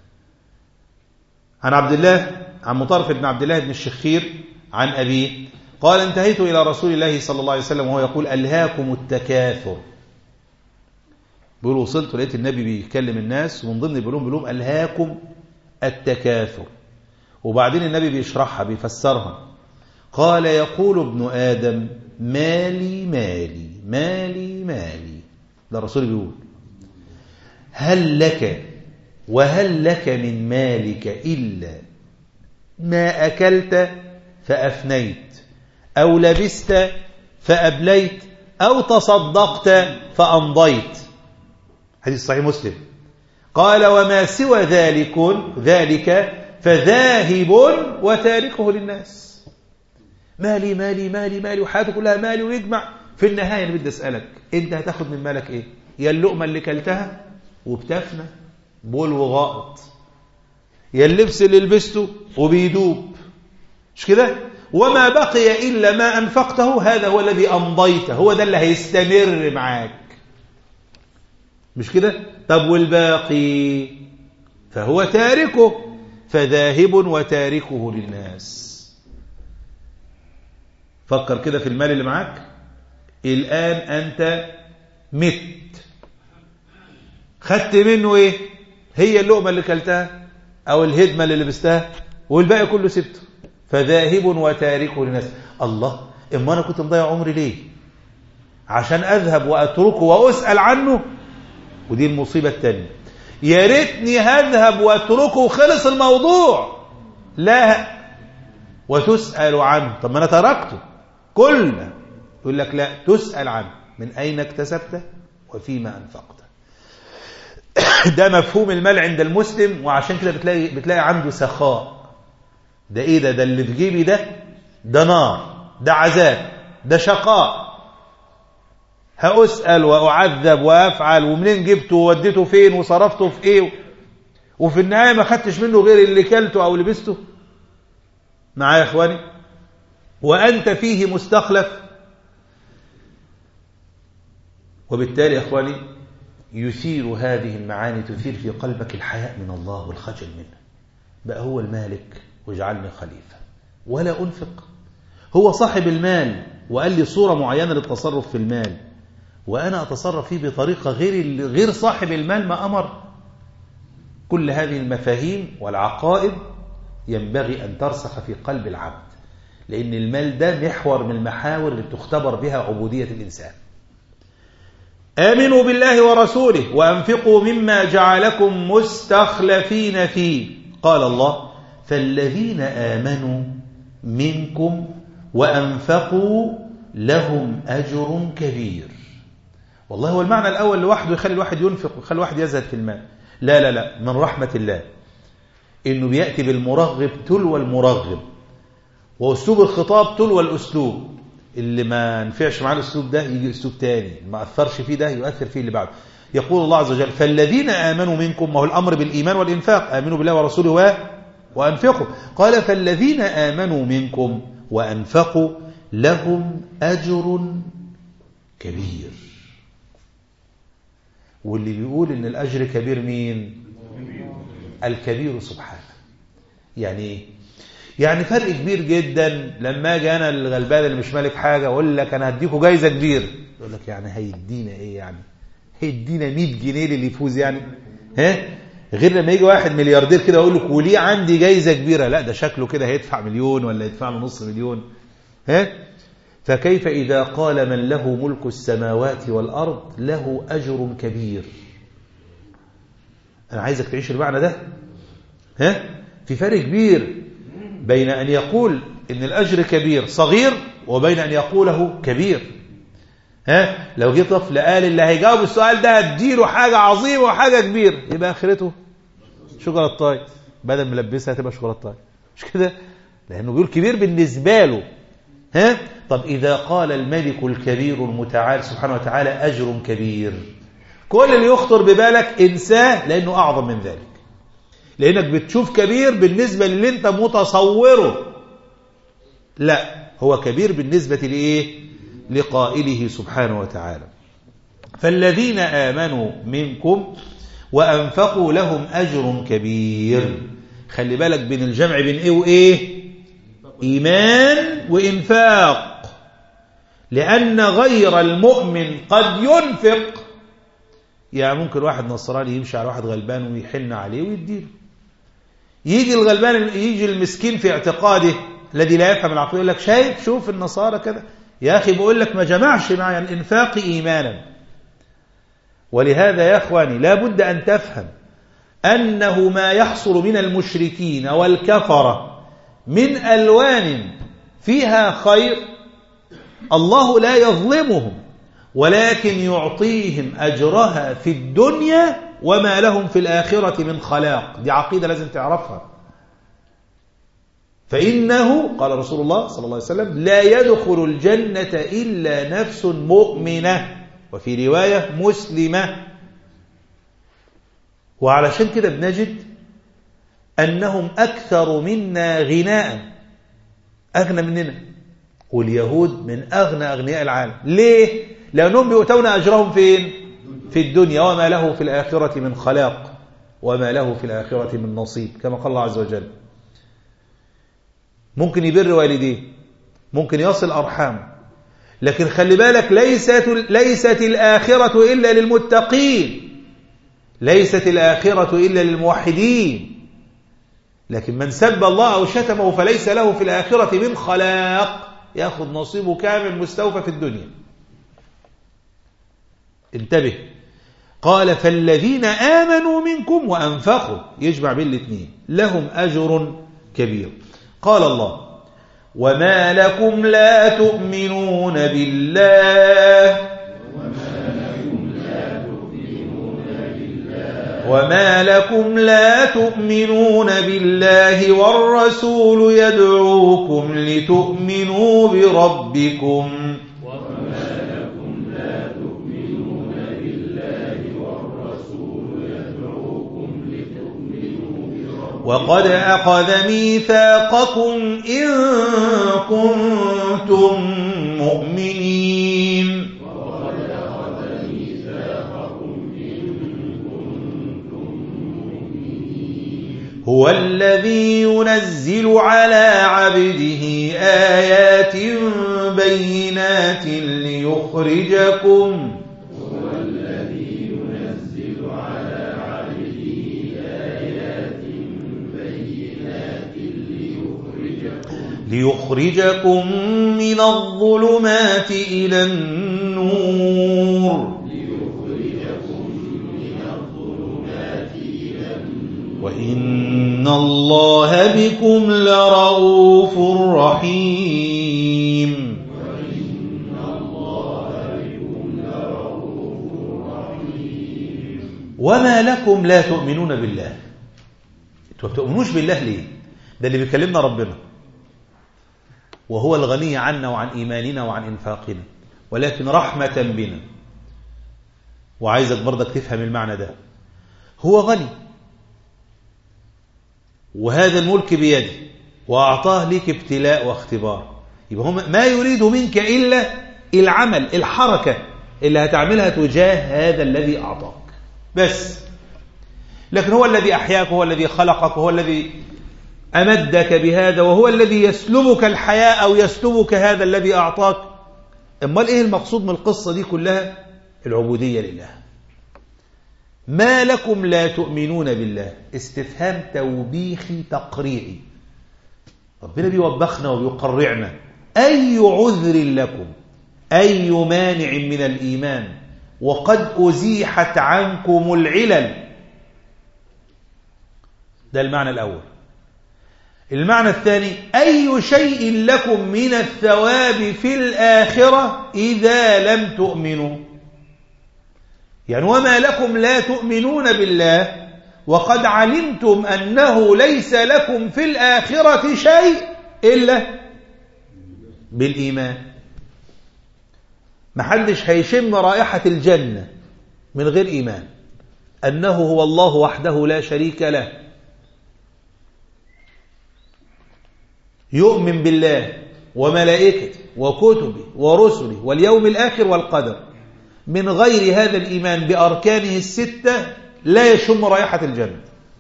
S1: عن عبد الله عن مطرف بن عبد الله بن الشخير عن أبيه قال انتهيت إلى رسول الله صلى الله عليه وسلم وهو يقول ألهاكم التكاثر بيقول وصلت لقيت النبي بيكلم الناس ومن ضمن بيقولهم بيقولهم ألهاكم التكاثر وبعدين النبي بيشرحها بيفسرها قال يقول ابن آدم مالي مالي مالي مالي ده الرسول بيقول هل لك وهل لك من مالك إلا ما أكلت فأفنيت أو لبست فأبليت أو تصدقت فأمضيت حديث صحيح مسلم قال وما سوى ذلك ذلك فذاهب وتاركه للناس مالي مالي مالي مالي وحياته كلها مالي ويجمع في النهاية أنا بدي أسألك أنت هتاخد من مالك إيه يا اللقمة اللي كلتها وبتفنى بول وغائط يا اللبس اللي لبسته وبيدوب مش كده وما بقي إلا ما أنفقته هذا هو الذي أمضيته هو ده اللي هيستمر معاك مش كده طب والباقي فهو تاركه فذاهب وتاركه للناس فكر كده في المال اللي معاك الآن أنت مت خدت منه ايه هي اللقمة اللي كلتها او الهدمة اللي لبستها والباقي كله سبته فذاهب وتاركه للناس الله اما انا كنت مضيع عمري ليه عشان اذهب واتركه واسأل عنه ودي المصيبة الثانية يا ريتني هذهب واتركه وخلص الموضوع لا وتسأل عنه طب ما انا تركته كلنا يقول لك لا تسأل عنه من اين اكتسبته وفيما انفقته ده مفهوم المال عند المسلم وعشان كده بتلاقي بتلاقي عنده سخاء ده ايه ده ده اللي في جيبي ده ده نار ده عذاب ده شقاء هأسأل وأعذب وأفعل ومنين جبته ووديته فين وصرفته في ايه وفي النهاية ما خدتش منه غير اللي كلته أو لبسته معايا يا إخواني وأنت فيه مستخلف وبالتالي يا إخواني يثير هذه المعاني تثير في قلبك الحياء من الله والخجل منه بقى هو المالك واجعلني خليفة ولا أنفق هو صاحب المال وقال لي صورة معينة للتصرف في المال وأنا أتصرف فيه بطريقة غير غير صاحب المال ما أمر كل هذه المفاهيم والعقائد ينبغي أن ترسخ في قلب العبد لأن المال ده محور من المحاور اللي بتختبر بها عبودية الإنسان آمنوا بالله ورسوله وأنفقوا مما جعلكم مستخلفين فيه قال الله فالذين آمنوا منكم وأنفقوا لهم أجر كبير والله هو المعنى الأول لوحده يخلي الواحد ينفق ويخلي الواحد يزهد في المال لا لا لا من رحمة الله إنه بيأتي بالمرغب تلو المرغب وأسلوب الخطاب تلو الأسلوب اللي ما نفعش معاه الأسلوب ده يجي أسلوب تاني ما أثرش فيه ده يؤثر فيه اللي بعده يقول الله عز وجل فالذين آمنوا منكم ما هو الأمر بالإيمان والإنفاق آمنوا بالله ورسوله و... وأنفقوا قال فالذين آمنوا منكم وأنفقوا لهم أجر كبير واللي بيقول إن الأجر كبير مين الكبير سبحانه يعني ايه يعني فرق كبير جدا لما اجي انا الغلبان اللي مش مالك حاجه اقول لك انا هديكوا جايزه كبيره يقول لك يعني هيدينا ايه يعني هيدينا 100 جنيه اللي يفوز يعني ها غير لما يجي واحد ملياردير كده يقول لك وليه عندي جايزه كبيره لا ده شكله كده هيدفع مليون ولا يدفع له نص مليون ها فكيف اذا قال من له ملك السماوات والارض له اجر كبير انا عايزك تعيش المعنى ده ها في فرق كبير بين أن يقول إن الأجر كبير صغير وبين أن يقوله كبير ها لو جه طفل قال اللي هيجاوب السؤال ده اديله حاجة عظيمة وحاجة كبيرة يبقى آخرته شوكولاتاي بدل ملبسها تبقى شوكولاتاي مش كده لأنه بيقول كبير بالنسبة له ها طب إذا قال الملك الكبير المتعال سبحانه وتعالى أجر كبير كل اللي يخطر ببالك انساه لأنه أعظم من ذلك لأنك بتشوف كبير بالنسبة للي انت متصوره لا هو كبير بالنسبة لإيه لقائله سبحانه وتعالى فالذين آمنوا منكم وأنفقوا لهم أجر كبير خلي بالك بين الجمع بين إيه وإيه إيمان وإنفاق لأن غير المؤمن قد ينفق يعني ممكن واحد نصراني يمشي على واحد غلبان ويحن عليه ويديله يجي الغلبان يجي المسكين في اعتقاده الذي لا يفهم العقل يقول لك شايف شوف النصارى كذا يا أخي بقول لك ما جمعش مع الإنفاق إيمانا ولهذا يا أخواني لا بد أن تفهم أنه ما يحصل من المشركين والكفرة من ألوان فيها خير الله لا يظلمهم ولكن يعطيهم أجرها في الدنيا وما لهم في الآخرة من خلاق دي عقيدة لازم تعرفها فإنه قال رسول الله صلى الله عليه وسلم لا يدخل الجنة إلا نفس مؤمنة وفي رواية مسلمة وعلشان كده بنجد أنهم أكثر منا غناء أغنى مننا واليهود من أغنى أغنياء العالم ليه؟ لأنهم بيؤتون أجرهم فين؟ في الدنيا وما له في الآخرة من خلاق وما له في الآخرة من نصيب كما قال الله عز وجل ممكن يبر والديه ممكن يصل أرحام لكن خلي بالك ليست, ليست الآخرة إلا للمتقين ليست الآخرة إلا للموحدين لكن من سب الله أو شتمه فليس له في الآخرة من خلاق يأخذ نصيبه كامل مستوفى في الدنيا انتبه قال فالذين آمنوا منكم وأنفقوا يجمع بين الاثنين لهم أجر كبير قال الله وما لكم لا تؤمنون بالله وما لكم لا تؤمنون بالله والرسول يدعوكم لتؤمنوا بربكم وقد أخذ ميثاقكم إن كنتم مؤمنين
S2: وقد أخذ ميثاقكم إن كنتم مؤمنين
S1: هو الذي ينزل على عبده آيات بينات ليخرجكم
S2: هو الذي ينزل على عبده آيات بينات ليخرجكم
S1: ليخرجكم من الظلمات إلى النور
S2: ليخرجكم من الظلمات إلى النور
S1: وإن الله بكم لرؤوف رحيم
S2: وإن الله بكم لرؤوف رحيم
S1: وما لكم لا تؤمنون بالله انتوا ما بتؤمنوش بالله ليه ده اللي بيكلمنا ربنا وهو الغني عنا وعن إيماننا وعن إنفاقنا ولكن رحمة بنا وعايزك برضك تفهم المعنى ده هو غني وهذا الملك بيده وأعطاه لك ابتلاء واختبار يبقى هم ما يريد منك إلا العمل الحركة اللي هتعملها تجاه هذا الذي أعطاك بس لكن هو الذي أحياك هو الذي خلقك هو الذي أمدك بهذا وهو الذي يسلبك الحياة أو يسلبك هذا الذي أعطاك أمال إيه المقصود من القصة دي كلها العبودية لله ما لكم لا تؤمنون بالله استفهام توبيخي تقريعي ربنا بيوبخنا وبيقرعنا أي عذر لكم أي مانع من الإيمان وقد أزيحت عنكم العلل ده المعنى الأول المعنى الثاني أي شيء لكم من الثواب في الآخرة إذا لم تؤمنوا يعني وما لكم لا تؤمنون بالله وقد علمتم أنه ليس لكم في الآخرة شيء إلا بالإيمان محدش هيشم رائحة الجنة من غير إيمان أنه هو الله وحده لا شريك له يؤمن بالله وملائكته وكتبه ورسله واليوم الآخر والقدر من غير هذا الإيمان بأركانه الستة لا يشم رائحة الجنة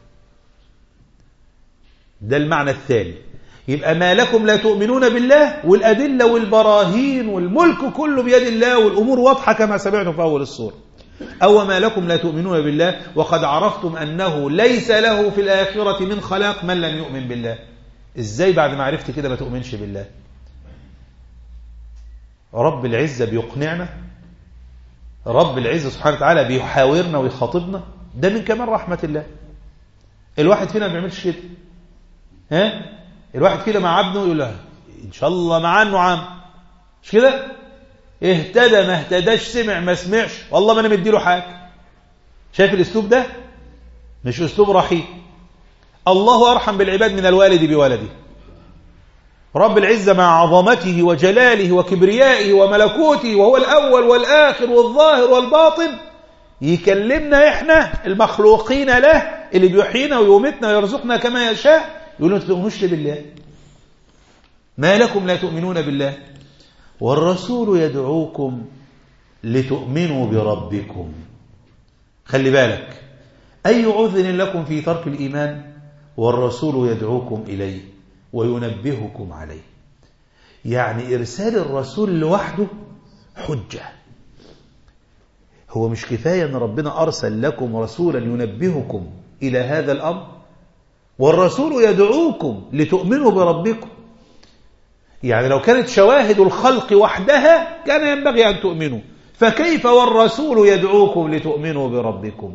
S1: ده المعنى الثاني يبقى ما لكم لا تؤمنون بالله والأدلة والبراهين والملك كله بيد الله والأمور واضحة كما سمعتم في أول الصورة أو ما لكم لا تؤمنون بالله وقد عرفتم أنه ليس له في الآخرة من خلاق من لم يؤمن بالله إزاي بعد ما عرفت كده ما تؤمنش بالله رب العزة بيقنعنا رب العزة سبحانه وتعالى بيحاورنا ويخاطبنا ده من كمال رحمة الله الواحد فينا ما بيعملش كده ها الواحد كده مع ابنه يقول له ان شاء الله معاه انه عام مش كده اهتدى ما اهتداش سمع ما سمعش والله ما انا مديله حاجه شايف الاسلوب ده مش اسلوب رحيم الله ارحم بالعباد من الوالد بولده رب العزة مع عظمته وجلاله وكبريائه وملكوته وهو الأول والآخر والظاهر والباطن يكلمنا إحنا المخلوقين له اللي بيحيينا ويومتنا ويرزقنا كما يشاء يقولون ما تؤمنوش بالله ما لكم لا تؤمنون بالله والرسول يدعوكم لتؤمنوا بربكم خلي بالك أي عذر لكم في ترك الإيمان والرسول يدعوكم إليه وينبهكم عليه يعني إرسال الرسول لوحده حجة هو مش كفاية أن ربنا أرسل لكم رسولا ينبهكم إلى هذا الأمر والرسول يدعوكم لتؤمنوا بربكم يعني لو كانت شواهد الخلق وحدها كان ينبغي أن تؤمنوا فكيف والرسول يدعوكم لتؤمنوا بربكم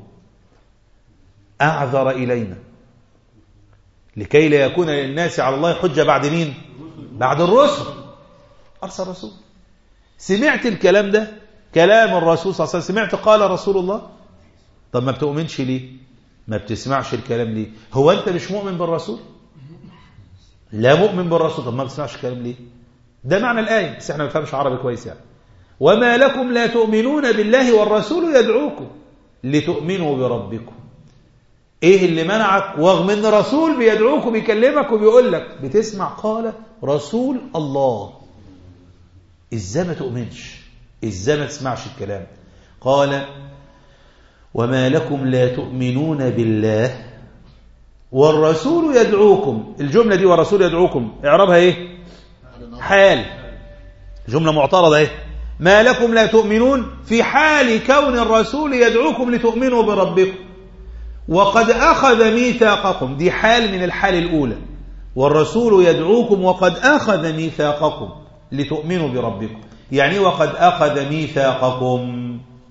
S1: أعذر إلينا لكي لا يكون للناس على الله حجة بعد مين بعد الرسل أرسل رسول سمعت الكلام ده كلام الرسول صلى الله عليه وسلم سمعت قال رسول الله طب ما بتؤمنش ليه ما بتسمعش الكلام ليه هو أنت مش مؤمن بالرسول لا مؤمن بالرسول طب ما بتسمعش الكلام ليه ده معنى الآية بس احنا ما بنفهمش عربي كويس يعني وما لكم لا تؤمنون بالله والرسول يدعوكم لتؤمنوا بربكم ايه اللي منعك ورغم ان رسول بيدعوك وبيكلمك وبيقول لك بتسمع قال رسول الله ازاي ما تؤمنش ازاي ما تسمعش الكلام قال وما لكم لا تؤمنون بالله والرسول يدعوكم الجملة دي والرسول يدعوكم اعربها ايه حال جملة معترضة ايه ما لكم لا تؤمنون في حال كون الرسول يدعوكم لتؤمنوا بربكم وقد أخذ ميثاقكم دي حال من الحال الأولى والرسول يدعوكم وقد أخذ ميثاقكم لتؤمنوا بربكم يعني وقد أخذ ميثاقكم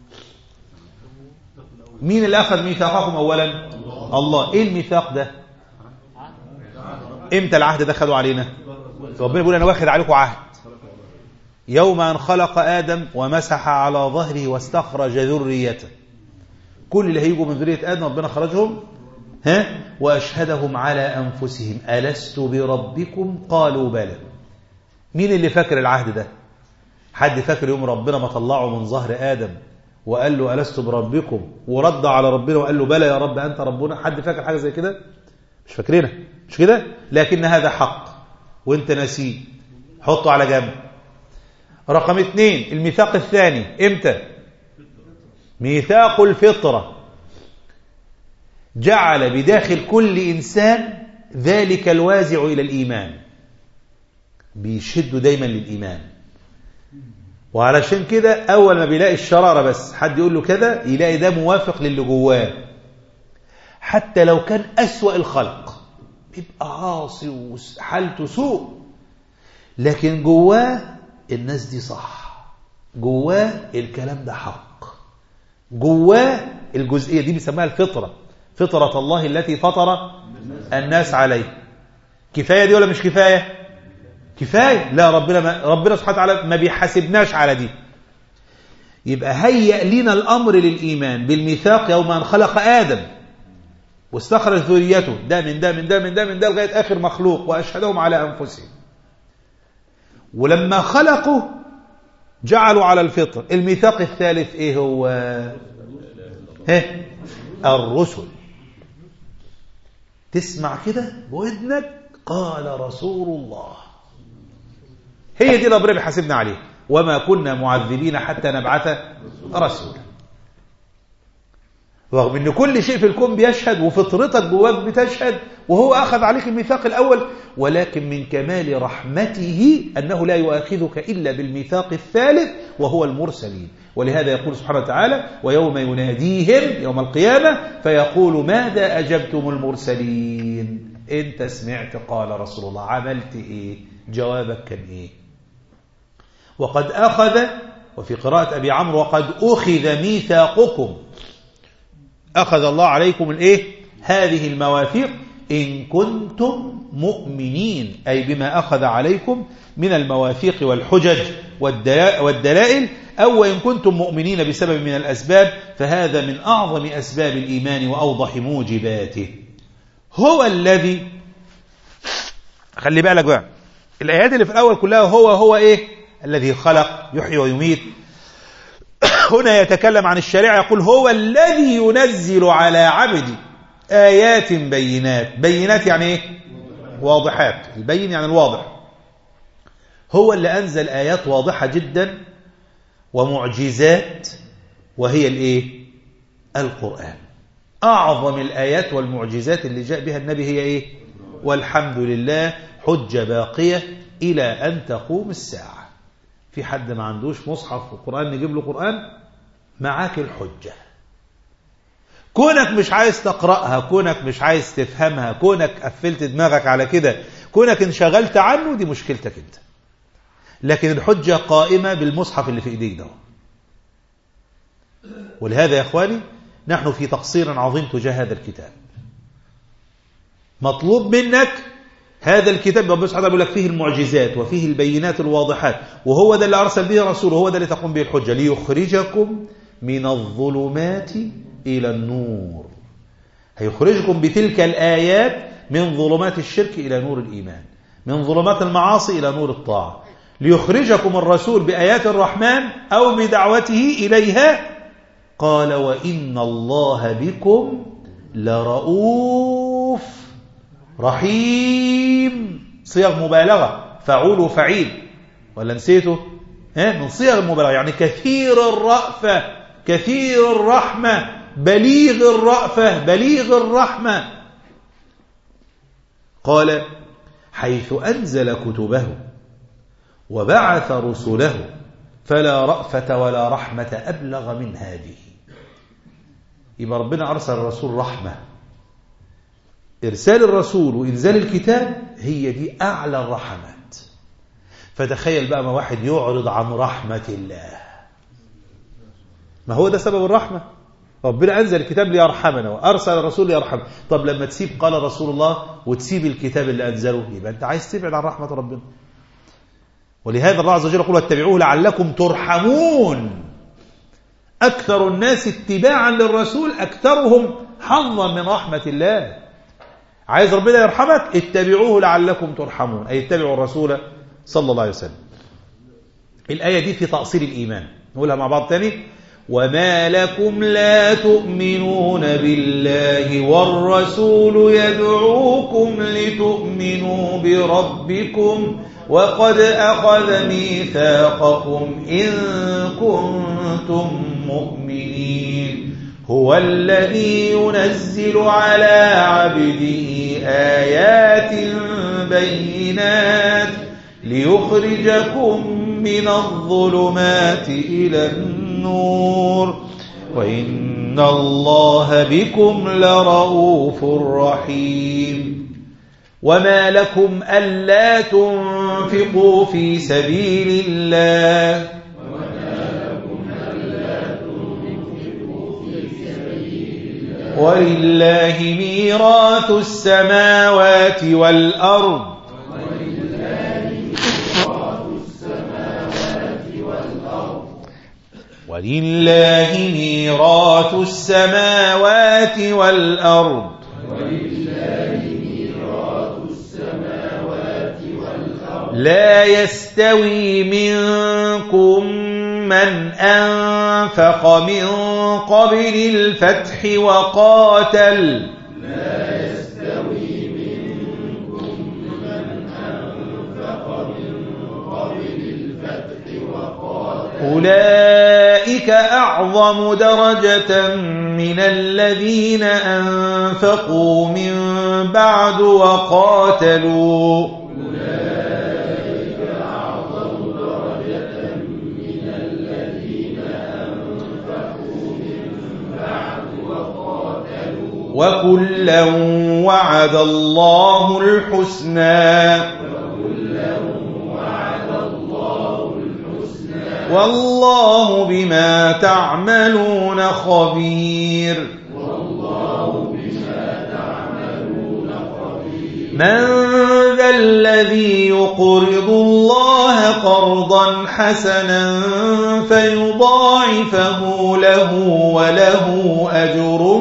S1: مين اللي أخذ ميثاقكم أولا الله إيه الميثاق ده إمتى العهد ده خدوا علينا ربنا بيقول أنا واخد عليكم عهد يوم أن خلق آدم ومسح على ظهره واستخرج ذريته كل اللي هيجوا من ذرية آدم ربنا خرجهم ها وأشهدهم على أنفسهم ألست بربكم قالوا بلى مين اللي فاكر العهد ده حد فاكر يوم ربنا ما طلعه من ظهر آدم وقال له ألست بربكم ورد على ربنا وقال له بلى يا رب أنت ربنا حد فاكر حاجة زي كده مش فاكرينها مش كده لكن هذا حق وانت نسيه حطه على جنب رقم اثنين الميثاق الثاني امتى ميثاق الفطرة جعل بداخل كل إنسان ذلك الوازع إلى الإيمان بيشدوا دايما للإيمان وعلشان كده أول ما بيلاقي الشرارة بس حد يقول له كذا يلاقي ده موافق للي جواه حتى لو كان أسوأ الخلق بيبقى عاصي وحالته سوء لكن جواه الناس دي صح جواه الكلام ده حق جواه الجزئية دي بيسموها الفطرة فطرة الله التي فطر الناس عليه كفاية دي ولا مش كفاية كفاية لا ربنا ما ربنا سبحانه وتعالى ما بيحاسبناش على دي يبقى هيئ لنا الأمر للإيمان بالميثاق يوم أن خلق آدم واستخرج ذريته ده من ده من ده من ده من ده لغاية آخر مخلوق وأشهدهم على أنفسهم ولما خلقوا جعلوا على الفطر الميثاق الثالث ايه هو ها الرسل تسمع كده بودنك قال رسول الله هي دي ربنا بيحاسبنا عليه وما كنا معذبين حتى نبعث رسولا رغم ان كل شيء في الكون بيشهد وفطرتك جواك بتشهد وهو اخذ عليك الميثاق الاول ولكن من كمال رحمته انه لا يؤاخذك الا بالميثاق الثالث وهو المرسلين ولهذا يقول سبحانه وتعالى ويوم يناديهم يوم القيامه فيقول ماذا اجبتم المرسلين انت سمعت قال رسول الله عملت ايه جوابك كان ايه وقد اخذ وفي قراءه ابي عمرو وقد اخذ ميثاقكم أخذ الله عليكم الإيه؟ هذه المواثيق إن كنتم مؤمنين أي بما أخذ عليكم من المواثيق والحجج والدلائل أو إن كنتم مؤمنين بسبب من الأسباب فهذا من أعظم أسباب الإيمان وأوضح موجباته هو الذي خلي بالك بقى الآيات اللي في الأول كلها هو هو إيه الذي خلق يحيي ويميت هنا يتكلم عن الشريعة يقول هو الذي ينزل على عبده آيات بينات بينات يعني إيه واضحات البين يعني الواضح هو اللي أنزل آيات واضحة جدا ومعجزات وهي الإيه القرآن أعظم الآيات والمعجزات اللي جاء بها النبي هي إيه والحمد لله حجة باقية إلى أن تقوم الساعة في حد ما عندوش مصحف وقرآن نجيب له قرآن معاك الحجة كونك مش عايز تقرأها كونك مش عايز تفهمها كونك قفلت دماغك على كده كونك انشغلت عنه دي مشكلتك انت لكن الحجة قائمة بالمصحف اللي في ايديك ده ولهذا يا اخواني نحن في تقصير عظيم تجاه هذا الكتاب مطلوب منك هذا الكتاب ربنا سبحانه بيقول لك فيه المعجزات وفيه البينات الواضحات وهو ده اللي أرسل به رسوله هو ده اللي تقوم به الحجة ليخرجكم من الظلمات إلى النور هيخرجكم بتلك الآيات من ظلمات الشرك إلى نور الإيمان من ظلمات المعاصي إلى نور الطاعة ليخرجكم الرسول بآيات الرحمن أو بدعوته إليها قال وإن الله بكم لرؤوف رحيم صيغ مبالغة فعول وفعيل ولا نسيته ها من صيغ المبالغة يعني كثير الرأفة كثير الرحمة بليغ الرأفة بليغ الرحمة قال حيث أنزل كتبه وبعث رسله فلا رأفة ولا رحمة أبلغ من هذه يبقى ربنا أرسل الرسول رحمة إرسال الرسول وإنزال الكتاب هي دي أعلى الرحمات فتخيل بقى ما واحد يعرض عن رحمة الله ما هو ده سبب الرحمة ربنا أنزل الكتاب ليرحمنا وأرسل الرسول ليرحمنا طب لما تسيب قال رسول الله وتسيب الكتاب اللي أنزله يبقى أنت عايز تبعد عن رحمة ربنا ولهذا الله عز وجل يقول واتبعوه لعلكم ترحمون أكثر الناس اتباعا للرسول أكثرهم حظا من رحمة الله عايز ربنا يرحمك اتبعوه لعلكم ترحمون أي اتبعوا الرسول صلى الله عليه وسلم الآية دي في تأصيل الإيمان نقولها مع بعض تاني وما لكم لا تؤمنون بالله والرسول يدعوكم لتؤمنوا بربكم وقد أخذ ميثاقكم إن كنتم مؤمنين هو الذي ينزل على عبده آيات بينات ليخرجكم من الظلمات إلى النور وإن الله بكم لرؤوف رحيم وما لكم ألا تنفقوا في سبيل الله ولله ميراث السماوات والأرض ولله ميراث السماوات والأرض لا يستوي منكم من أنفق من قبل الفتح وقاتل
S2: لا يستوي منكم من أنفق من قبل الفتح وقاتل
S1: أولئك أعظم درجة من الذين أنفقوا من بعد وقاتلوا
S2: أولئك أعظم درجة من الذين أنفقوا من بعد وقاتلوا
S1: وكلا وعد الله الحسنى
S2: وكلا وعد الله الحسنى
S1: والله بما تعملون خبير
S2: والله بما تعملون خبير
S1: من ذا الذي يقرض الله قرضا حسنا فيضاعفه له وله أجر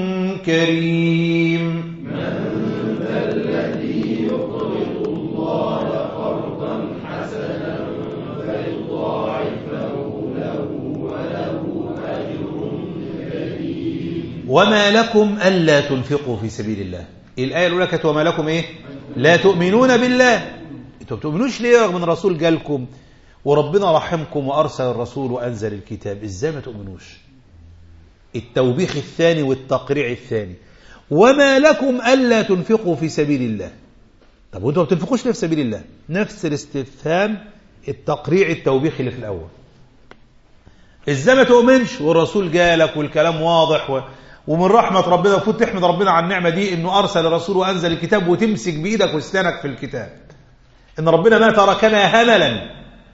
S1: كريم
S2: من ذا الذي يقرض الله قرضا حسنا فيضاعفه له وله أجر كريم
S1: وما لكم ألا تنفقوا في سبيل الله الآية الأولى كانت وما لكم إيه لا تؤمنون بالله انتوا بتؤمنوش ليه رغم ان الرسول جالكم وربنا رحمكم وأرسل الرسول وأنزل الكتاب إزاي ما تؤمنوش التوبيخ الثاني والتقريع الثاني وما لكم ألا تنفقوا في سبيل الله طب وانتوا ما بتنفقوش ليه في سبيل الله نفس الاستفهام التقريع التوبيخ اللي في الأول ازاي ما تؤمنش والرسول جالك والكلام واضح و... ومن رحمة ربنا المفروض تحمد ربنا على النعمة دي انه ارسل الرسول وانزل الكتاب وتمسك بايدك واسنانك في الكتاب ان ربنا ما تركنا هملا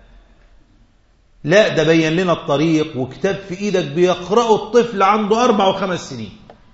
S1: لا ده بين لنا الطريق وكتاب في ايدك بيقرأه الطفل عنده اربع وخمس سنين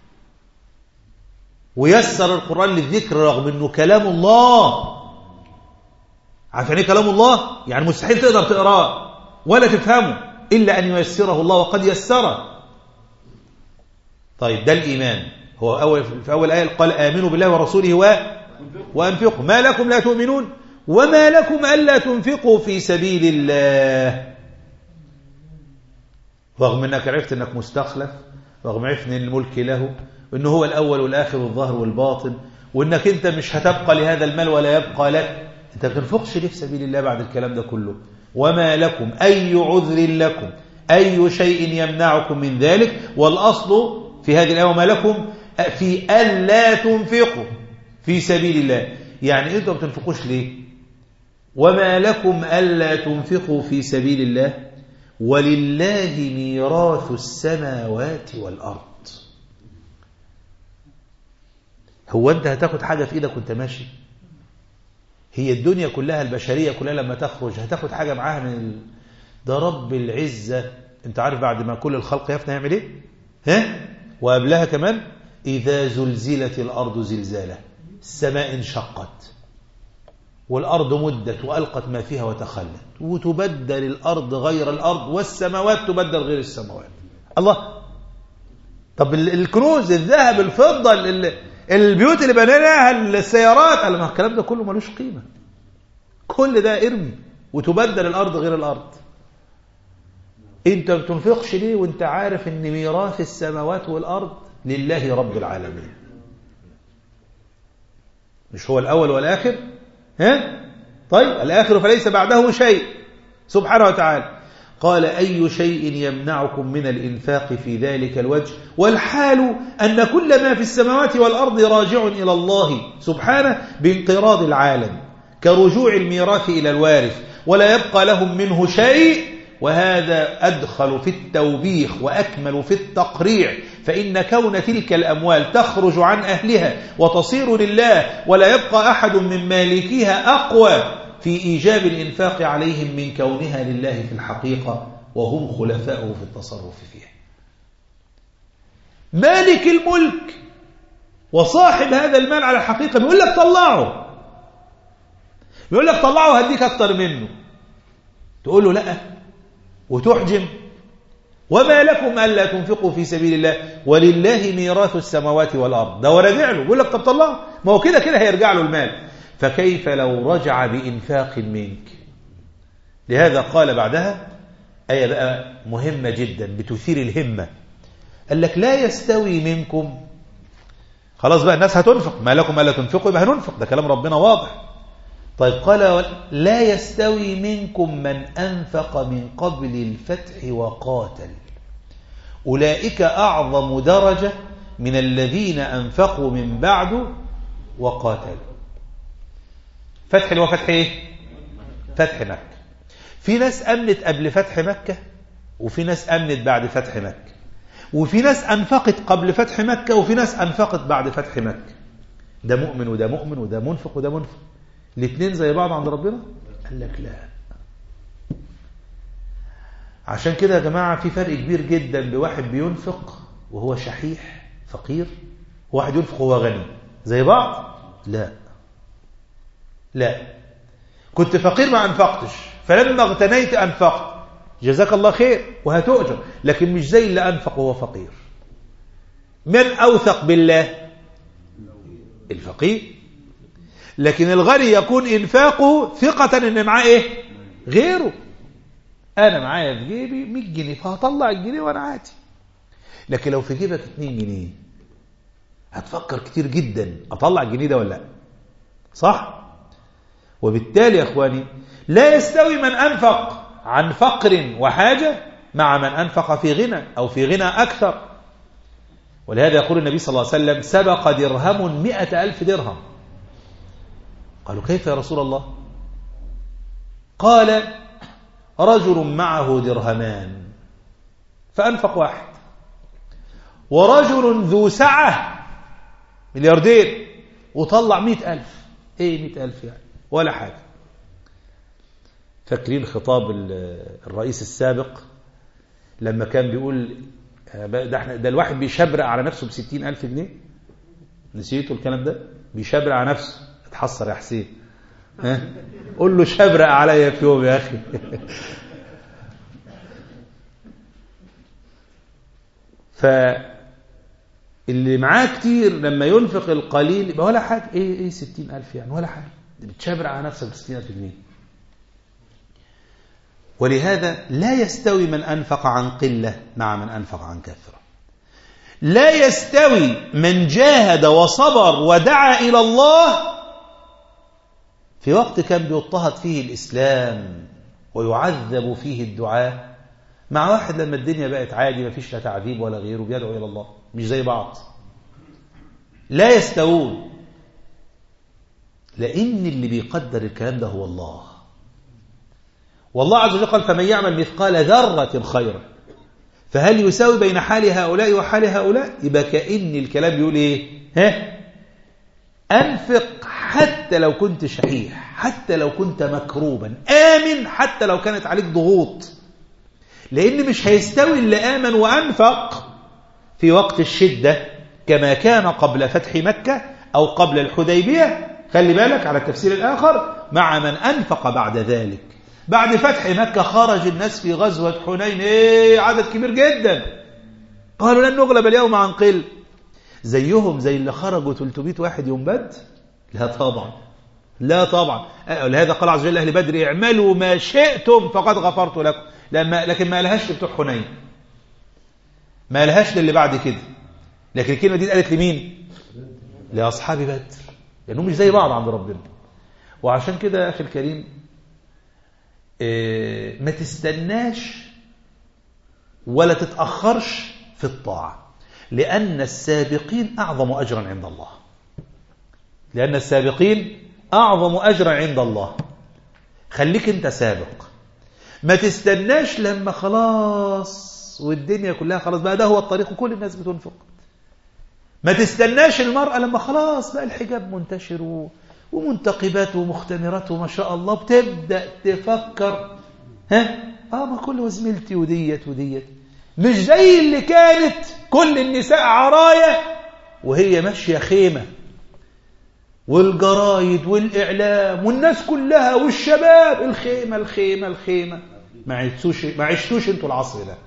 S1: ويسر القرآن للذكر رغم انه كلام الله عارف يعني ايه كلام الله يعني مستحيل تقدر تقراه ولا تفهمه إلا أن ييسره الله وقد يسره طيب ده الإيمان هو أول في أول آية قال آمنوا بالله ورسوله و وأنفقوا ما لكم لا تؤمنون وما لكم ألا تنفقوا في سبيل الله رغم أنك عرفت أنك مستخلف رغم عرفت أن الملك له وإنه هو الأول والآخر والظاهر والباطن وإنك أنت مش هتبقى لهذا المال ولا يبقى لك أنت ما بتنفقش ليه في سبيل الله بعد الكلام ده كله وما لكم أي عذر لكم أي شيء يمنعكم من ذلك والأصل في هذه الآية وما لكم في ألا تنفقوا في سبيل الله يعني أنتم ما بتنفقوش ليه وما لكم ألا تنفقوا في سبيل الله ولله ميراث السماوات والأرض هو أنت هتاخد حاجة في إيدك وأنت ماشي هي الدنيا كلها البشرية كلها لما تخرج هتاخد حاجة معاها من ال... ده رب العزة انت عارف بعد ما كل الخلق يفنى يعمل ايه ها وقبلها كمان إذا زلزلت الأرض زلزالة السماء انشقت والأرض مدت وألقت ما فيها وتخلت وتبدل الأرض غير الأرض والسماوات تبدل غير السماوات الله طب الكنوز الذهب الفضة البيوت اللي بنيناها السيارات قال ما الكلام ده كله ملوش قيمة كل ده ارمي وتبدل الأرض غير الأرض انت ما بتنفقش ليه وانت عارف ان ميراث السماوات والأرض لله رب العالمين مش هو الأول والآخر ها طيب الآخر فليس بعده شيء سبحانه وتعالى قال أي شيء يمنعكم من الإنفاق في ذلك الوجه والحال أن كل ما في السماوات والأرض راجع إلى الله سبحانه بانقراض العالم كرجوع الميراث إلى الوارث ولا يبقى لهم منه شيء وهذا أدخل في التوبيخ وأكمل في التقريع فإن كون تلك الأموال تخرج عن أهلها وتصير لله ولا يبقى أحد من مالكيها أقوى في إيجاب الإنفاق عليهم من كونها لله في الحقيقة وهم خلفاؤه في التصرف فيها مالك الملك وصاحب هذا المال على الحقيقة بيقول لك طلعه بيقول لك طلعه هديك أكتر منه تقول له لا وتحجم وما لكم ألا تنفقوا في سبيل الله ولله ميراث السماوات والأرض ده وراجع له بيقول لك طب طلعه ما هو كده كده هيرجع له المال فكيف لو رجع بإنفاق منك لهذا قال بعدها آية بقى مهمة جدا بتثير الهمة قال لك لا يستوي منكم خلاص بقى الناس هتنفق ما لكم ألا تنفقوا يبقى هننفق ده كلام ربنا واضح طيب قال لا يستوي منكم من أنفق من قبل الفتح وقاتل أولئك أعظم درجة من الذين أنفقوا من بعد وقاتلوا فتح وفتح ايه فتح مكة في ناس أمنت قبل فتح مكة وفي ناس أمنت بعد فتح مكة وفي ناس أنفقت قبل فتح مكة وفي ناس أنفقت بعد فتح مكة ده مؤمن وده مؤمن وده منفق وده منفق الاثنين زي بعض عند ربنا قال لك لا عشان كده يا جماعة في فرق كبير جدا بواحد بينفق وهو شحيح فقير وواحد ينفق وهو غني زي بعض لا لا كنت فقير ما أنفقتش فلما اغتنيت أنفقت جزاك الله خير وهتؤجر لكن مش زي اللي أنفق وهو فقير من أوثق بالله الفقير لكن الغني يكون إنفاقه ثقة إن معاه إيه غيره أنا معايا في جيبي 100 جنيه فهطلع الجنيه وأنا عادي لكن لو في جيبك 2 جنيه هتفكر كتير جدا أطلع الجنيه ده ولا لا صح وبالتالي يا أخواني لا يستوي من أنفق عن فقر وحاجة مع من أنفق في غنى أو في غنى أكثر ولهذا يقول النبي صلى الله عليه وسلم سبق درهم مئة ألف درهم قالوا كيف يا رسول الله قال رجل معه درهمان فأنفق واحد ورجل ذو سعة ملياردير وطلع مئة ألف ايه مئة ألف يعني ولا حاجة فاكرين خطاب الرئيس السابق لما كان بيقول ده, احنا ده الواحد بيشبرق على نفسه بستين ألف جنيه نسيتوا الكلام ده بيشبرق على نفسه اتحصر يا حسين ها قول له شبرق عليا في يوم يا أخي فاللي معاه كتير لما ينفق القليل يبقى ولا حاجة ايه ايه ستين ألف يعني ولا حاجة بتشبرق على نفسك بستين ألف جنيه ولهذا لا يستوي من أنفق عن قلة مع من أنفق عن كثرة لا يستوي من جاهد وصبر ودعا إلى الله في وقت كان بيضطهد فيه الإسلام ويعذب فيه الدعاء مع واحد لما الدنيا بقت عادي ما فيش لا تعذيب ولا غيره بيدعو إلى الله مش زي بعض لا يستوون لأن اللي بيقدر الكلام ده هو الله والله عز وجل قال فمن يعمل مثقال ذرة خيرا فهل يساوي بين حال هؤلاء وحال هؤلاء يبقى كأن الكلام يقول ايه ها أنفق حتى لو كنت شحيح حتى لو كنت مكروبا آمن حتى لو كانت عليك ضغوط لأن مش هيستوي اللي آمن وأنفق في وقت الشدة كما كان قبل فتح مكة أو قبل الحديبية خلي بالك على التفسير الآخر مع من أنفق بعد ذلك بعد فتح مكة خرج الناس في غزوة حنين إيه عدد كبير جدا قالوا لن نغلب اليوم عن قل زيهم زي اللي خرجوا 300 واحد يوم بدر لا طبعا لا طبعا لهذا قال عز وجل أهل بدر اعملوا ما شئتم فقد غفرت لكم لما لكن ما لهاش لبتوع حنين ما لهاش للي بعد كده لكن الكلمة دي قالت لمين لأصحاب بدر لأنهم مش زي بعض عند ربنا وعشان كده يا أخي الكريم إيه ما تستناش ولا تتأخرش في الطاعة لأن السابقين أعظم أجرا عند الله لأن السابقين أعظم أجرا عند الله خليك أنت سابق ما تستناش لما خلاص والدنيا كلها خلاص بقى ده هو الطريق وكل الناس بتنفق ما تستناش المرأة لما خلاص بقى الحجاب منتشر و... ومنتقبات ومختمرات وما شاء الله بتبدأ تفكر ها اه ما كل وزميلتي وديت وديت مش زي اللي كانت كل النساء عراية وهي ماشية خيمة والجرايد والإعلام والناس كلها والشباب الخيمة الخيمة الخيمة ما عشتوش ما عشتوش انتوا العصر ده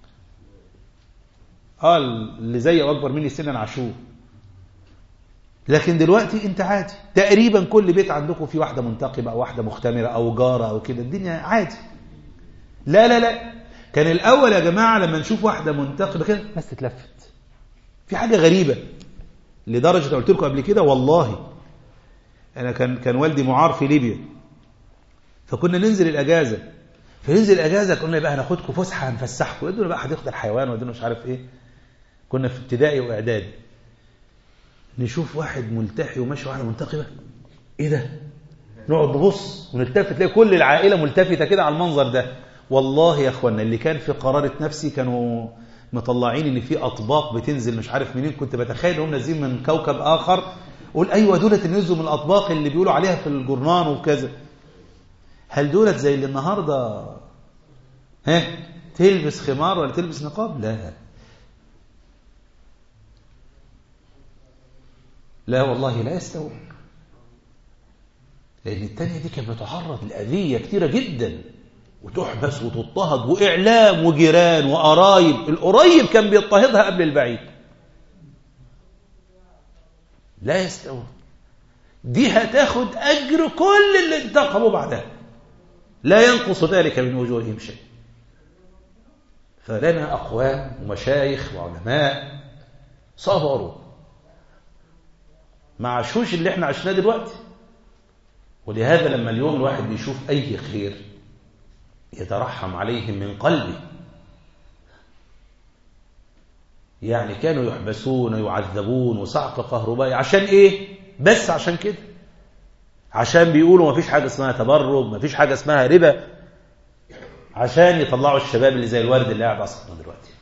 S1: اه اللي زي واكبر مني سنا عاشوه لكن دلوقتي انت عادي تقريبا كل بيت عندكم فيه واحده منتقبه او واحده مختمره او جاره او كده الدنيا عادي لا لا لا كان الاول يا جماعه لما نشوف واحده منتقبه كده الناس تتلفت في حاجه غريبه لدرجه قلت لكم قبل كده والله انا كان كان والدي معار في ليبيا فكنا ننزل الاجازه فننزل الاجازه قلنا بقى هناخدكم فسحه هنفسحكم ادونا بقى حديقه الحيوان ودونا مش عارف ايه كنا في ابتدائي واعدادي نشوف واحد ملتحي وماشي واحده منتقبه ايه ده نقعد نبص ونلتفت تلاقي كل العائله ملتفته كده على المنظر ده والله يا اخوانا اللي كان في قراره نفسي كانوا مطلعين ان في اطباق بتنزل مش عارف منين كنت بتخيل انهم نازلين من كوكب اخر قول ايوه دولت اللي نزلوا من الاطباق اللي بيقولوا عليها في الجرنان وكذا هل دولت زي اللي النهارده ها تلبس خمار ولا تلبس نقاب لا لا والله لا يستوون لأن التانية دي كانت بتعرض لأذية كتيرة جدا وتحبس وتضطهد وإعلام وجيران وقرايب القريب كان بيضطهدها قبل البعيد لا يستوون دي هتاخد أجر كل اللي انتقموا بعدها لا ينقص ذلك من وجوههم شيء فلنا أقوام ومشايخ وعلماء صبروا ما عاشوش اللي احنا عشناه دلوقتي ولهذا لما اليوم الواحد بيشوف أي خير يترحم عليهم من قلبه يعني كانوا يحبسون ويعذبون وصعق كهربائي عشان ايه بس عشان كده عشان بيقولوا ما فيش حاجة اسمها تبرج ما فيش حاجة اسمها ربا عشان يطلعوا الشباب اللي زي الورد اللي قاعد اصلا دلوقتي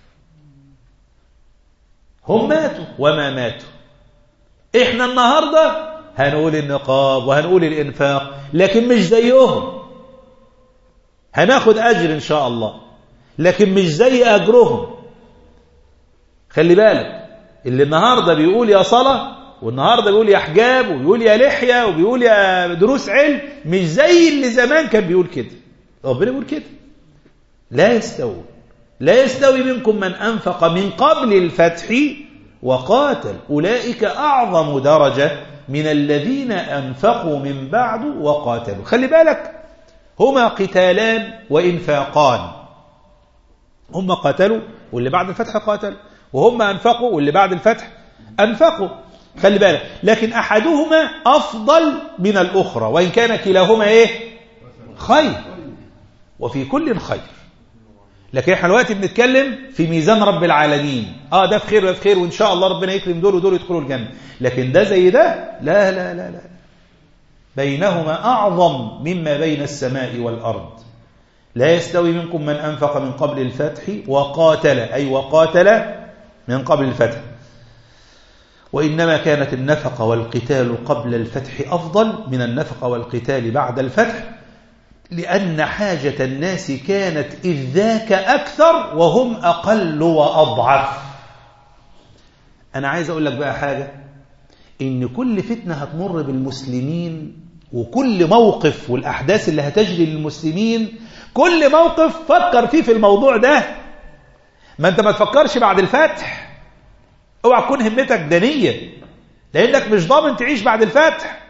S1: هم ماتوا وما ماتوا احنا النهاردة هنقول النقاب وهنقول الانفاق لكن مش زيهم هناخد اجر ان شاء الله لكن مش زي اجرهم خلي بالك اللي النهاردة بيقول يا صلاة والنهاردة بيقول يا حجاب وبيقول يا لحية وبيقول يا دروس علم مش زي اللي زمان كان بيقول كده ربنا بيقول كده لا يستوون لا يستوي منكم من أنفق من قبل الفتح وقاتل أولئك أعظم درجة من الذين أنفقوا من بعد وقاتلوا خلي بالك هما قتالان وإنفاقان هم قاتلوا واللي بعد الفتح قاتل وهم أنفقوا واللي بعد الفتح أنفقوا خلي بالك لكن أحدهما أفضل من الأخرى وإن كان كلاهما إيه خير وفي كل خير لكن احنا دلوقتي بنتكلم في ميزان رب العالمين اه ده في خير وده في خير وان شاء الله ربنا يكرم دول ودول يدخلوا الجنه لكن ده زي ده لا لا لا لا بينهما اعظم مما بين السماء والارض لا يستوي منكم من انفق من قبل الفتح وقاتل اي وقاتل من قبل الفتح وإنما كانت النفقة والقتال قبل الفتح أفضل من النفقة والقتال بعد الفتح لأن حاجة الناس كانت إذ ذاك أكثر وهم أقل وأضعف أنا عايز أقول لك بقى حاجة إن كل فتنة هتمر بالمسلمين وكل موقف والأحداث اللي هتجري للمسلمين كل موقف فكر فيه في الموضوع ده ما أنت ما تفكرش بعد الفتح اوعى تكون همتك دنية لأنك مش ضامن تعيش بعد الفتح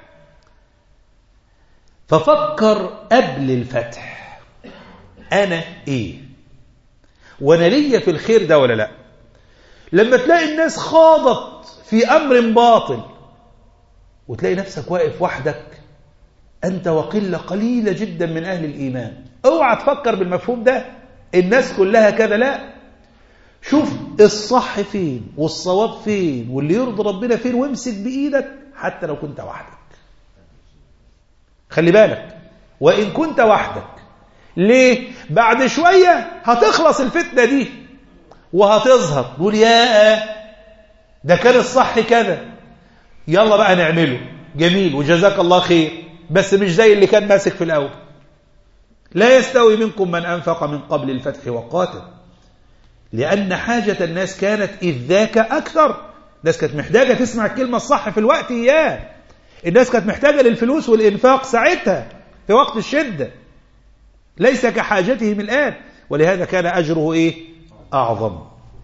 S1: ففكر قبل الفتح أنا إيه وأنا ليا في الخير ده ولا لا لما تلاقي الناس خاضت في أمر باطل وتلاقي نفسك واقف وحدك أنت وقلة قليلة جدا من أهل الإيمان اوعى تفكر بالمفهوم ده الناس كلها كذا لا شوف الصح فين والصواب فين واللي يرضي ربنا فين وامسك بإيدك حتى لو كنت وحدك خلي بالك وإن كنت وحدك ليه بعد شوية هتخلص الفتنة دي وهتظهر تقول يا ده كان الصح كذا يلا بقى نعمله جميل وجزاك الله خير بس مش زي اللي كان ماسك في الأول لا يستوي منكم من أنفق من قبل الفتح وقاتل لأن حاجة الناس كانت إذ ذاك أكثر الناس كانت محتاجة تسمع الكلمة الصح في الوقت إياه الناس كانت محتاجة للفلوس والإنفاق ساعتها في وقت الشدة ليس كحاجتهم الآن ولهذا كان أجره إيه أعظم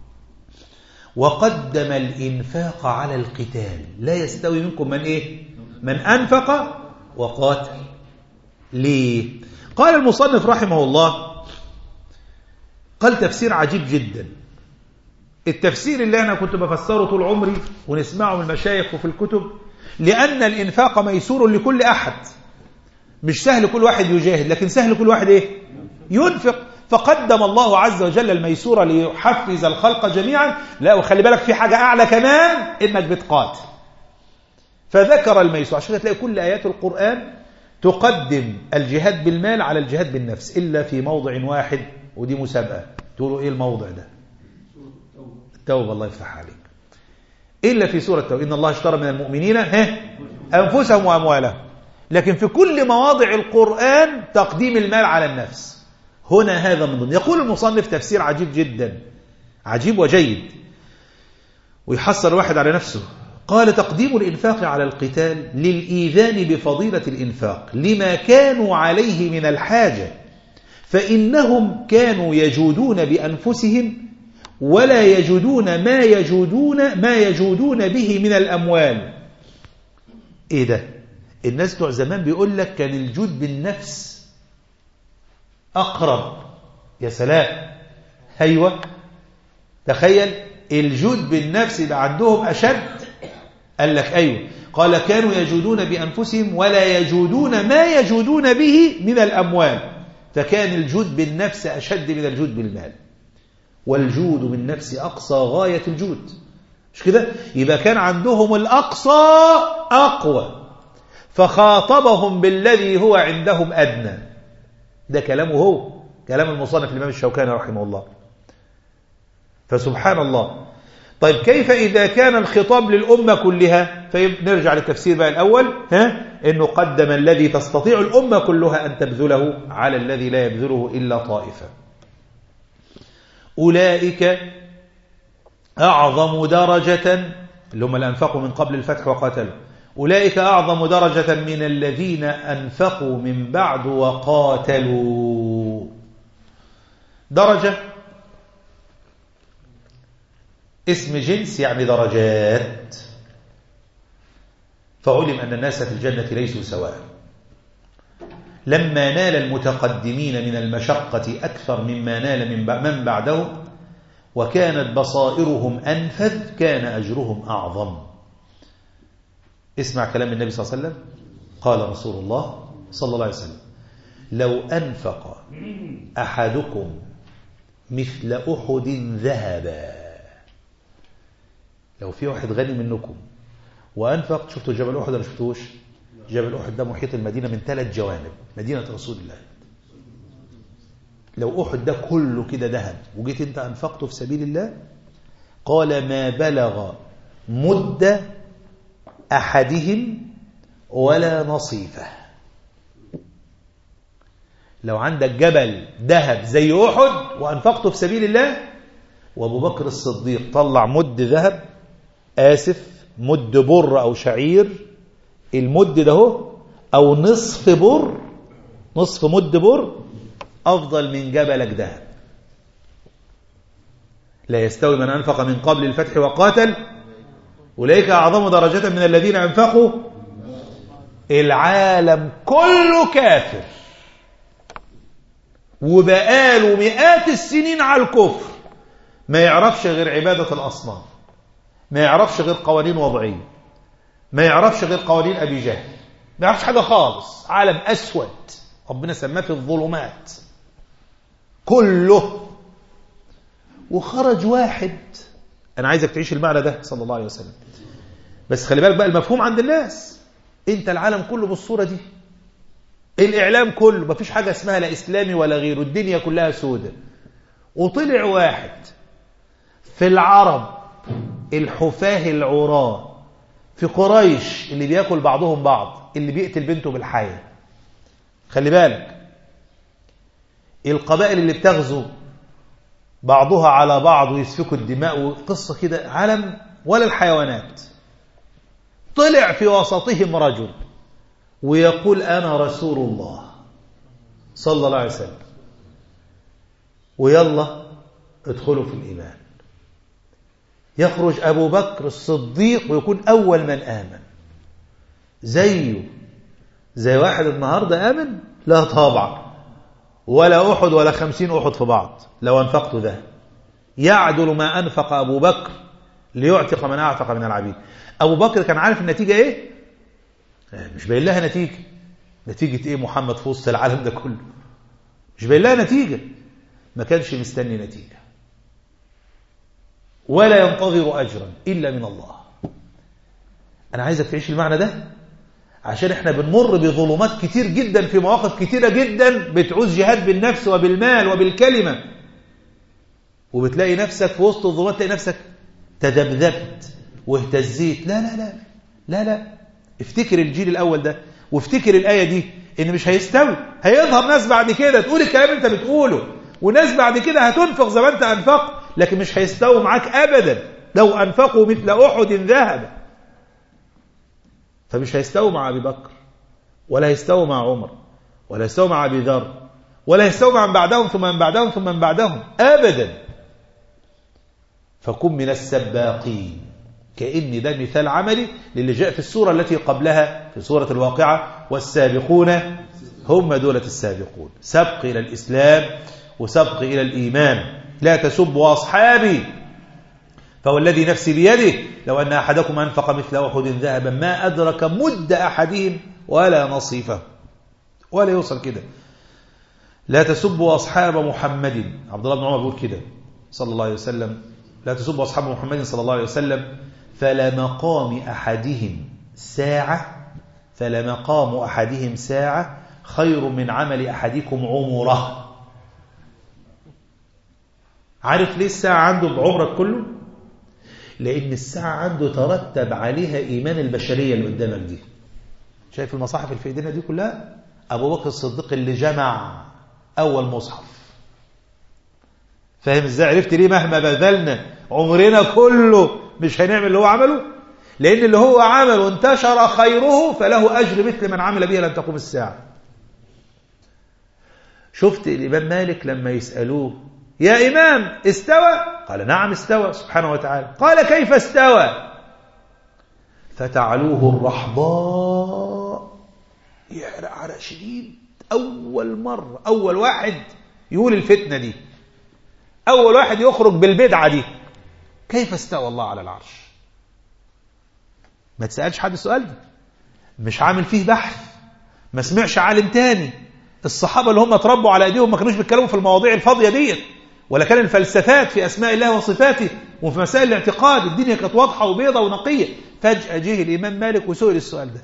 S1: وقدم الإنفاق على القتال لا يستوي منكم من إيه من أنفق وقاتل ليه قال المصنف رحمه الله قال تفسير عجيب جدا التفسير اللي أنا كنت بفسره طول عمري ونسمعه من المشايخ وفي الكتب لأن الإنفاق ميسور لكل أحد مش سهل كل واحد يجاهد لكن سهل كل واحد إيه ينفق فقدم الله عز وجل الميسور ليحفز الخلق جميعا لا وخلي بالك في حاجة أعلى كمان إنك بتقاتل فذكر الميسور عشان تلاقي كل آيات القرآن تقدم الجهاد بالمال على الجهاد بالنفس إلا في موضع واحد ودي مسابقة تقولوا إيه الموضع ده التوبة الله يفتح عليك إلا في سورة التوبة إن الله اشترى من المؤمنين ها أنفسهم وأموالهم لكن في كل مواضع القرآن تقديم المال على النفس هنا هذا من ضمن يقول المصنف تفسير عجيب جدا عجيب وجيد ويحصل الواحد على نفسه قال تقديم الإنفاق على القتال للإيذان بفضيلة الإنفاق لما كانوا عليه من الحاجة فإنهم كانوا يجودون بأنفسهم ولا يجودون ما يجودون ما يجودون به من الأموال إيه ده الناس بتوع زمان بيقول لك كان الجود بالنفس أقرب يا سلام أيوة تخيل الجود بالنفس يبقى عندهم أشد قال لك أيوة قال كانوا يجودون بأنفسهم ولا يجودون ما يجودون به من الأموال فكان الجود بالنفس أشد من الجود بالمال والجود بالنفس أقصى غاية الجود مش كده يبقى كان عندهم الأقصى أقوى فخاطبهم بالذي هو عندهم أدنى ده كلامه هو كلام المصنف الإمام الشوكاني رحمه الله فسبحان الله طيب كيف إذا كان الخطاب للأمة كلها فنرجع للتفسير بقى الأول ها إنه قدم الذي تستطيع الأمة كلها أن تبذله على الذي لا يبذله إلا طائفة أولئك أعظم درجة اللي هم اللي أنفقوا من قبل الفتح وقاتلوا أولئك أعظم درجة من الذين أنفقوا من بعد وقاتلوا درجة اسم جنس يعني درجات فعلم أن الناس في الجنة ليسوا سواء لما نال المتقدمين من المشقة أكثر مما نال من من بعدهم وكانت بصائرهم أنفذ كان أجرهم أعظم اسمع كلام النبي صلى الله عليه وسلم قال رسول الله صلى الله عليه وسلم لو أنفق أحدكم مثل أحد ذهبا لو في واحد غني منكم وأنفق شفتوا جبل أحد ولا شفتوش جبل أحد ده محيط المدينة من ثلاث جوانب مدينة رسول الله لو أحد ده كله كده ذهب وجيت أنت أنفقته في سبيل الله قال ما بلغ مد أحدهم ولا نصيفه لو عندك جبل ذهب زي أحد وأنفقته في سبيل الله وأبو بكر الصديق طلع مد ذهب آسف مد بر أو شعير المد ده هو أو نصف بر نصف مد بر أفضل من جبلك ذهب لا يستوي من أنفق من قبل الفتح وقاتل أولئك أعظم درجة من الذين أنفقوا العالم كله كافر وبقاله مئات السنين على الكفر ما يعرفش غير عبادة الأصنام ما يعرفش غير قوانين وضعية ما يعرفش غير قوانين أبي جهل ما يعرفش حاجة خالص عالم أسود ربنا سماه في الظلمات كله وخرج واحد أنا عايزك تعيش المعنى ده صلى الله عليه وسلم بس خلي بالك بقى المفهوم عند الناس انت العالم كله بالصورة دي الإعلام كله مفيش حاجة اسمها لا إسلامي ولا غيره الدنيا كلها سودة وطلع واحد في العرب الحفاه العراة في قريش اللي بياكل بعضهم بعض اللي بيقتل بنته بالحياة خلي بالك القبائل اللي بتغزو بعضها على بعض ويسفكوا الدماء وقصة كده عالم ولا الحيوانات طلع في وسطهم رجل ويقول أنا رسول الله صلى الله عليه وسلم ويلا ادخلوا في الإيمان يخرج أبو بكر الصديق ويكون أول من آمن زيه زي واحد النهاردة آمن لا طبعا ولا أحد ولا خمسين أحد في بعض لو أنفقت ده يعدل ما أنفق أبو بكر ليعتق من أعتق من العبيد أبو بكر كان عارف النتيجة إيه مش باين لها نتيجة نتيجة إيه محمد في وسط العالم ده كله مش باين لها نتيجة ما كانش مستني نتيجة ولا ينتظر أجرا إلا من الله أنا عايزك تعيش المعنى ده عشان احنا بنمر بظلمات كتير جدا في مواقف كتيرة جدا بتعوز جهاد بالنفس وبالمال وبالكلمة وبتلاقي نفسك في وسط الظلمات تلاقي نفسك تذبذبت واهتزيت لا لا لا لا لا افتكر الجيل الأول ده وافتكر الآية دي إن مش هيستوي هيظهر ناس بعد كده تقول الكلام انت بتقوله وناس بعد كده هتنفق زي ما انت أنفقت لكن مش هيستوي معاك أبدا لو أنفقوا مثل أحد ذهب فمش هيستوي مع أبي بكر ولا هيستوي مع عمر ولا هيستوي مع أبي ذر ولا هيستوي مع من بعدهم ثم من بعدهم ثم من بعدهم أبدا فكن من السباقين كأن ده مثال عملي للي جاء في السورة التي قبلها في سورة الواقعة والسابقون هم دولة السابقون سبق إلى الإسلام وسبق إلى الإيمان لا تسبوا أصحابي فهو الذي نفسي بيده لو أن أحدكم أنفق مثل أحد ذهبا ما أدرك مد أحدهم ولا نصيفه ولا يوصل كده لا تسبوا أصحاب محمد عبد الله بن عمر بيقول كده صلى الله عليه وسلم لا تسبوا أصحاب محمد صلى الله عليه وسلم فلمقام أحدهم ساعة فلمقام أحدهم ساعة خير من عمل أحدكم عمره عارف ليه الساعة عنده بعمرك كله لأن الساعة عنده ترتب عليها إيمان البشرية اللي قدامك دي شايف المصاحف اللي في ايدينا دي كلها أبو بكر الصديق اللي جمع أول مصحف فاهم ازاي عرفت ليه مهما بذلنا عمرنا كله مش هنعمل اللي هو عمله لأن اللي هو عمله انتشر خيره فله أجر مثل من عمل به لن تقوم الساعة شفت الإمام مالك لما يسألوه يا إمام استوى قال نعم استوى سبحانه وتعالى قال كيف استوى فتعلوه الرحضاء يحرق عرق شديد أول مرة أول واحد يقول الفتنة دي أول واحد يخرج بالبدعة دي كيف استوى الله على العرش ما تسألش حد السؤال ده مش عامل فيه بحث ما سمعش عالم تاني الصحابة اللي هم اتربوا على ايديهم ما كانوش بيتكلموا في المواضيع الفاضية ديت ولا كان الفلسفات في أسماء الله وصفاته وفي مسائل الاعتقاد الدنيا كانت واضحة وبيضة ونقية فجأة جه الإمام مالك وسئل السؤال ده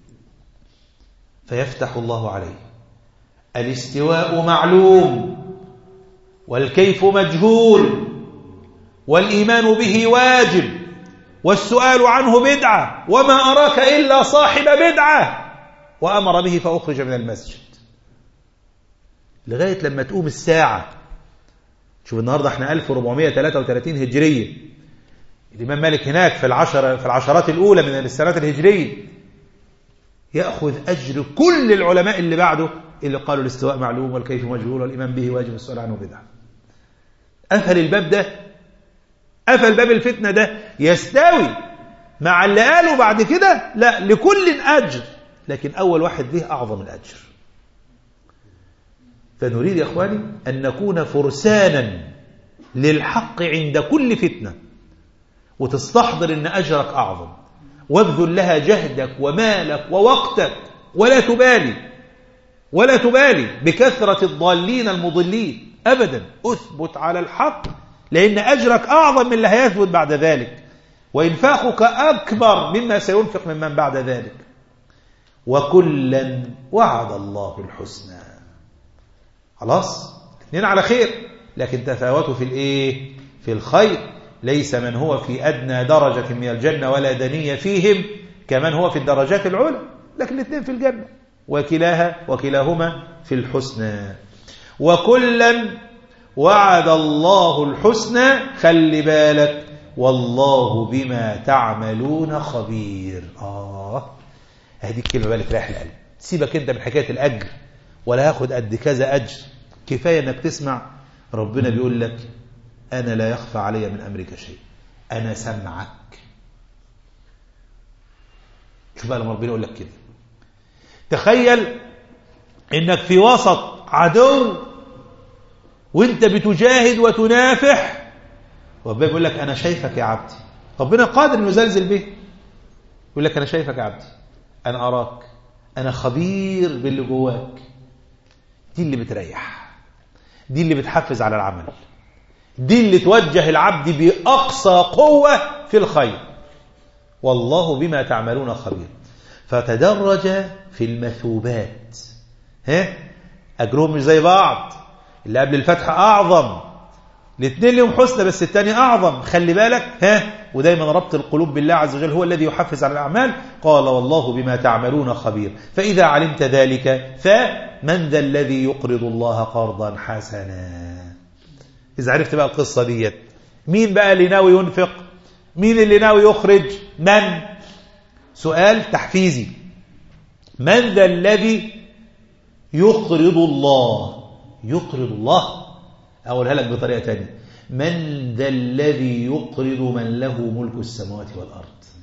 S1: فيفتح الله عليه الاستواء معلوم والكيف مجهول والإيمان به واجب والسؤال عنه بدعة وما أراك إلا صاحب بدعة وأمر به فأخرج من المسجد لغاية لما تقوم الساعة شوف النهاردة احنا 1433 هجرية الإمام مالك هناك في العشر في العشرات الأولى من السنوات الهجرية يأخذ أجر كل العلماء اللي بعده اللي قالوا الاستواء معلوم والكيف مجهول والإيمان به واجب السؤال عنه بدعة قفل الباب ده قفل باب الفتنة ده يستوي مع اللي قالوا بعد كده لا لكل أجر لكن أول واحد له أعظم الأجر فنريد يا أخواني أن نكون فرسانا للحق عند كل فتنة وتستحضر أن أجرك أعظم وابذل لها جهدك ومالك ووقتك ولا تبالي ولا تبالي بكثرة الضالين المضلين أبدا أثبت على الحق لأن أجرك أعظم من اللي هيثبت بعد ذلك وإنفاقك أكبر مما سينفق ممن بعد ذلك وكلا وعد الله الحسنى خلاص اثنين على خير لكن تفاوتوا في الايه في الخير ليس من هو في أدنى درجة من الجنة ولا دنية فيهم كمن هو في الدرجات العلى لكن الاثنين في الجنة وكلاها وكلاهما في الحسنى وكلا وعد الله الحسنى خلي بالك والله بما تعملون خبير آه هذه الكلمة بالك رايح القلب سيبك انت من حكاية الأجر ولا هاخد قد كذا أجر كفاية انك تسمع ربنا بيقول لك أنا لا يخفى علي من أمرك شيء أنا سمعك شوف بقى لما ربنا يقول لك كده تخيل انك في وسط عدو وانت بتجاهد وتنافح ربنا بيقول لك انا شايفك يا عبدي ربنا قادر انه يزلزل به يقول لك انا شايفك يا عبدي انا اراك انا خبير باللي جواك دي اللي بتريح دي اللي بتحفز على العمل دي اللي توجه العبد باقصى قوه في الخير والله بما تعملون خبير فتدرج في المثوبات ها اجرهم مش زي بعض اللي قبل الفتح اعظم الاثنين لهم حسنى بس الثاني اعظم خلي بالك ها ودايما ربط القلوب بالله عز وجل هو الذي يحفز على الاعمال قال والله بما تعملون خبير فاذا علمت ذلك فمن ذا الذي يقرض الله قرضا حسنا اذا عرفت بقى القصه ديت مين بقى اللي ناوي ينفق مين اللي ناوي يخرج من سؤال تحفيزي من ذا الذي يقرض الله يقرض الله أقولها لك بطريقة تانية من ذا الذي يقرض من له ملك السماوات والأرض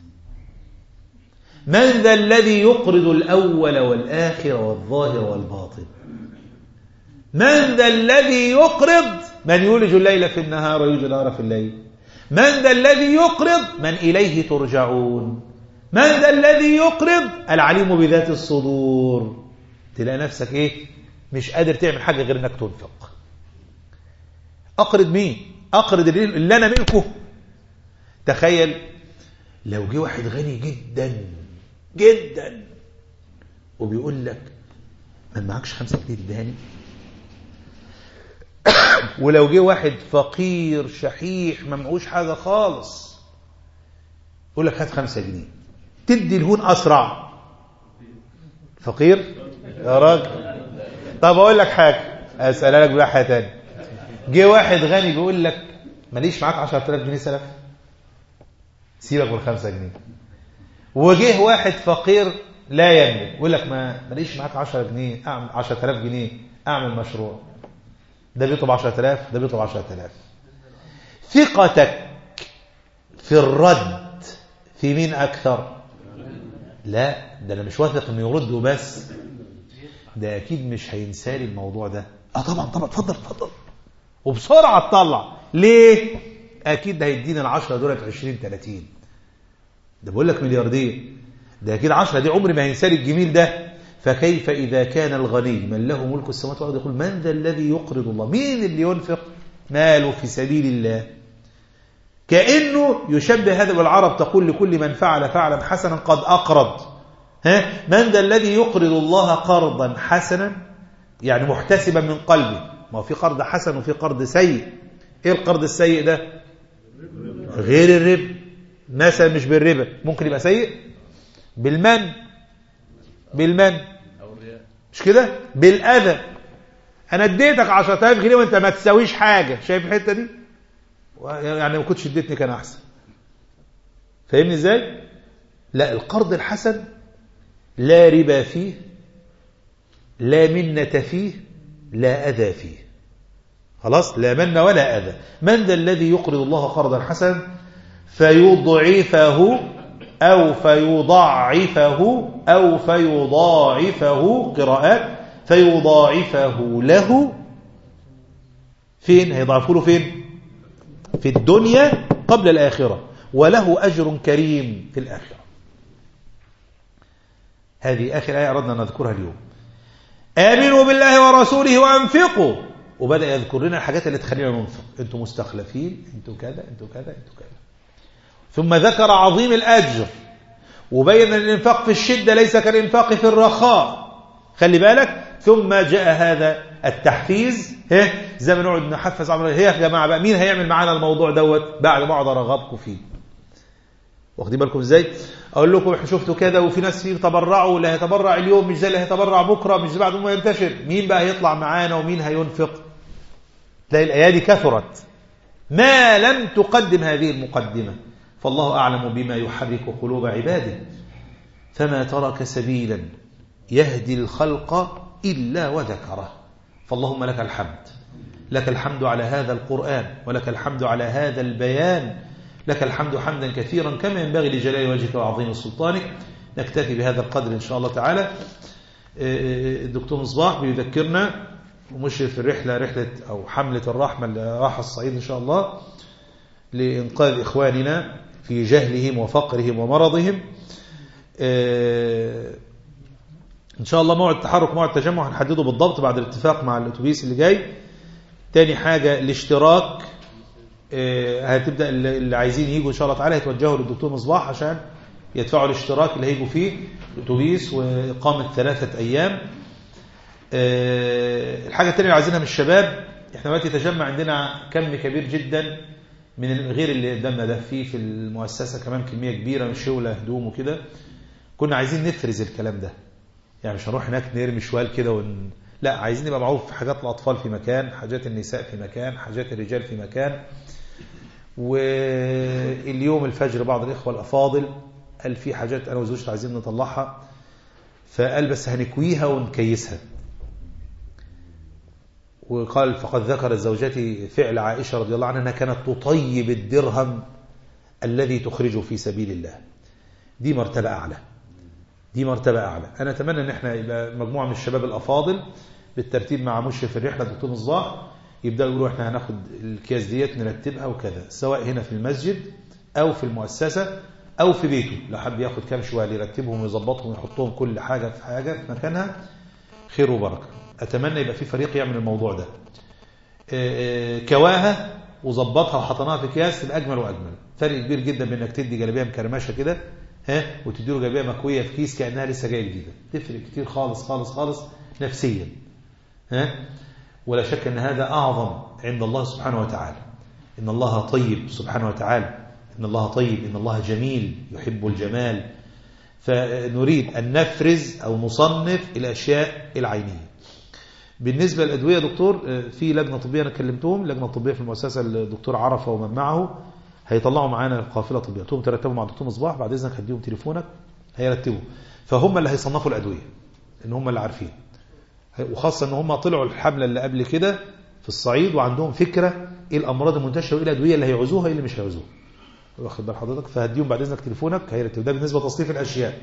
S1: من ذا الذي يقرض الأول والآخر والظاهر والباطن من ذا الذي يقرض من يولج الليل في النهار ويولج النهار في الليل من ذا الذي يقرض من إليه ترجعون من ذا الذي يقرض العليم بذات الصدور تلاقي نفسك ايه مش قادر تعمل حاجة غير انك تنفق اقرض مين اقرض اللي انا ملكه تخيل لو جه واحد غني جدا جدا وبيقول لك ما معكش خمسة جنيه تدهني ولو جه واحد فقير شحيح ما معهوش حاجة خالص يقول لك هات خمسة جنيه تدي الهون أسرع فقير يا راجل طب أقول لك حاجة أسألها لك بقى حاجة تانية جه واحد غني بيقول لك ماليش معاك 10000 جنيه سلف سيبك من 5 جنيه وجه واحد فقير لا يملك يقول لك ما ماليش معاك 10 جنيه اعمل 10000 جنيه اعمل مشروع ده بيطلب 10000 ده بيطلب 10000 ثقتك في الرد في مين اكثر لا ده انا مش واثق انه يرد وبس ده اكيد مش هينسالي الموضوع ده اه طبعا طبعا اتفضل اتفضل وبسرعة تطلع ليه اكيد ده هيدينا العشرة دولت 20 30 ده بقول لك ملياردير ده اكيد 10 دي عمري ما هينسى لي الجميل ده فكيف إذا كان الغني من له ملك السماوات والأرض يقول من ذا الذي يقرض الله مين اللي ينفق ماله في سبيل الله كأنه يشبه هذا والعرب تقول لكل من فعل فعلا حسنا قد أقرض ها من ذا الذي يقرض الله قرضا حسنا يعني محتسبا من قلبه ما هو في قرض حسن وفي قرض سيء ايه القرض السيء ده غير الربا مثلا مش بالربا ممكن يبقى سيء بالمن بالمن مش كده بالأذى أنا اديتك 10000 جنيه وأنت ما تساويش حاجة شايف الحتة دي يعني ما كنتش اديتني كان أحسن فاهمني ازاي لا القرض الحسن لا ربا فيه لا منة فيه لا أذى فيه خلاص لا من ولا أذى من ذا الذي يقرض الله قرضا حسنا فيضعفه أو فيضاعفه أو فيضاعفه قراءات فيضاعفه له فين هيضاعفه له فين في الدنيا قبل الآخرة وله أجر كريم في الآخرة هذه آخر آية أردنا أن نذكرها اليوم آمنوا بالله ورسوله وأنفقوا وبدأ يذكر لنا الحاجات اللي تخلينا ننفق أنتم مستخلفين أنتم كذا أنتم كذا أنتم كذا ثم ذكر عظيم الأجر وبين أن الإنفاق في الشدة ليس كالإنفاق في الرخاء خلي بالك ثم جاء هذا التحفيز ها زي ما نقعد نحفز عمل هي يا جماعة بقى مين هيعمل معانا الموضوع دوت بعد ما اقعد ارغبكم فيه واخدين بالكم ازاي اقول لكم احنا شفتوا كده وفي ناس فيه تبرعوا اللي هيتبرع اليوم مش زي اللي هيتبرع بكره مش زي بعد ما ينتشر مين بقى هيطلع معانا ومين هينفق تلاقي الايادي كثرت ما لم تقدم هذه المقدمه فالله أعلم بما يحرك قلوب عباده فما ترك سبيلا يهدي الخلق إلا وذكره فاللهم لك الحمد لك الحمد على هذا القرآن ولك الحمد على هذا البيان لك الحمد حمدا كثيرا كما ينبغي لجلال وجهك وعظيم سلطانك نكتفي بهذا القدر إن شاء الله تعالى الدكتور مصباح بيذكرنا ومشرف الرحلة رحلة أو حملة الرحمة اللي راح الصعيد إن شاء الله لإنقاذ إخواننا في جهلهم وفقرهم ومرضهم إن شاء الله موعد التحرك موعد التجمع هنحدده بالضبط بعد الاتفاق مع الأتوبيس اللي جاي تاني حاجة الاشتراك هتبدأ اللي عايزين يجوا إن شاء الله تعالى يتوجهوا للدكتور مصباح عشان يدفعوا الاشتراك اللي هيجوا فيه الأتوبيس وإقامة ثلاثة أيام الحاجة التانية اللي عايزينها من الشباب احنا دلوقتي تجمع عندنا كم كبير جدا من غير اللي قدامنا ده في في المؤسسة كمان كمية كبيرة من شولة هدوم وكده كنا عايزين نفرز الكلام ده يعني مش هنروح هناك نرمي شوال كده ون... لا عايزين يبقى معروف حاجات الأطفال في مكان حاجات النساء في مكان حاجات الرجال في مكان واليوم الفجر بعض الإخوة الأفاضل قال في حاجات أنا وزوجتي عايزين نطلعها فقال بس هنكويها ونكيسها وقال فقد ذكر زوجتي فعل عائشة رضي الله عنها أنها كانت تطيب الدرهم الذي تخرجه في سبيل الله دي مرتبة أعلى دي مرتبة أعلى أنا أتمنى أن احنا يبقى مجموعة من الشباب الأفاضل بالترتيب مع مشرف الرحلة دكتور مصباح يبدأوا يقولوا احنا هناخد الكياس ديت نرتبها وكذا سواء هنا في المسجد أو في المؤسسة أو في بيته لو حب ياخد كام شوية يرتبهم ويظبطهم ويحطهم كل حاجة في حاجة في مكانها خير وبركة أتمنى يبقى في فريق يعمل الموضوع ده كواها وظبطها وحطناها في اكياس الأجمل وأجمل فرق كبير جدا بين انك تدي جلابيه مكرمشه كده ها وتدي له جلابيه مكويه في كيس كانها لسه جايه جديده تفرق كتير خالص خالص خالص نفسيا ها ولا شك ان هذا اعظم عند الله سبحانه وتعالى ان الله طيب سبحانه وتعالى ان الله طيب ان الله جميل يحب الجمال فنريد ان نفرز او نصنف الاشياء العينيه بالنسبة للأدوية دكتور في لجنة طبية أنا كلمتهم لجنة طبية في المؤسسة الدكتور عرفة ومن معه هيطلعوا معانا قافلة طبية قلت لهم ترتبوا مع الدكتور مصباح بعد إذنك هديهم تليفونك هيرتبوا فهم اللي هيصنفوا الأدوية إن هم اللي عارفين وخاصة إن هم طلعوا الحملة اللي قبل كده في الصعيد وعندهم فكرة إيه الأمراض المنتشرة وإيه الأدوية اللي هيعوزوها وإيه اللي مش هيعوزوها واخد بال حضرتك فهديهم بعد إذنك تليفونك هيرتبوا ده بالنسبة لتصنيف الأشياء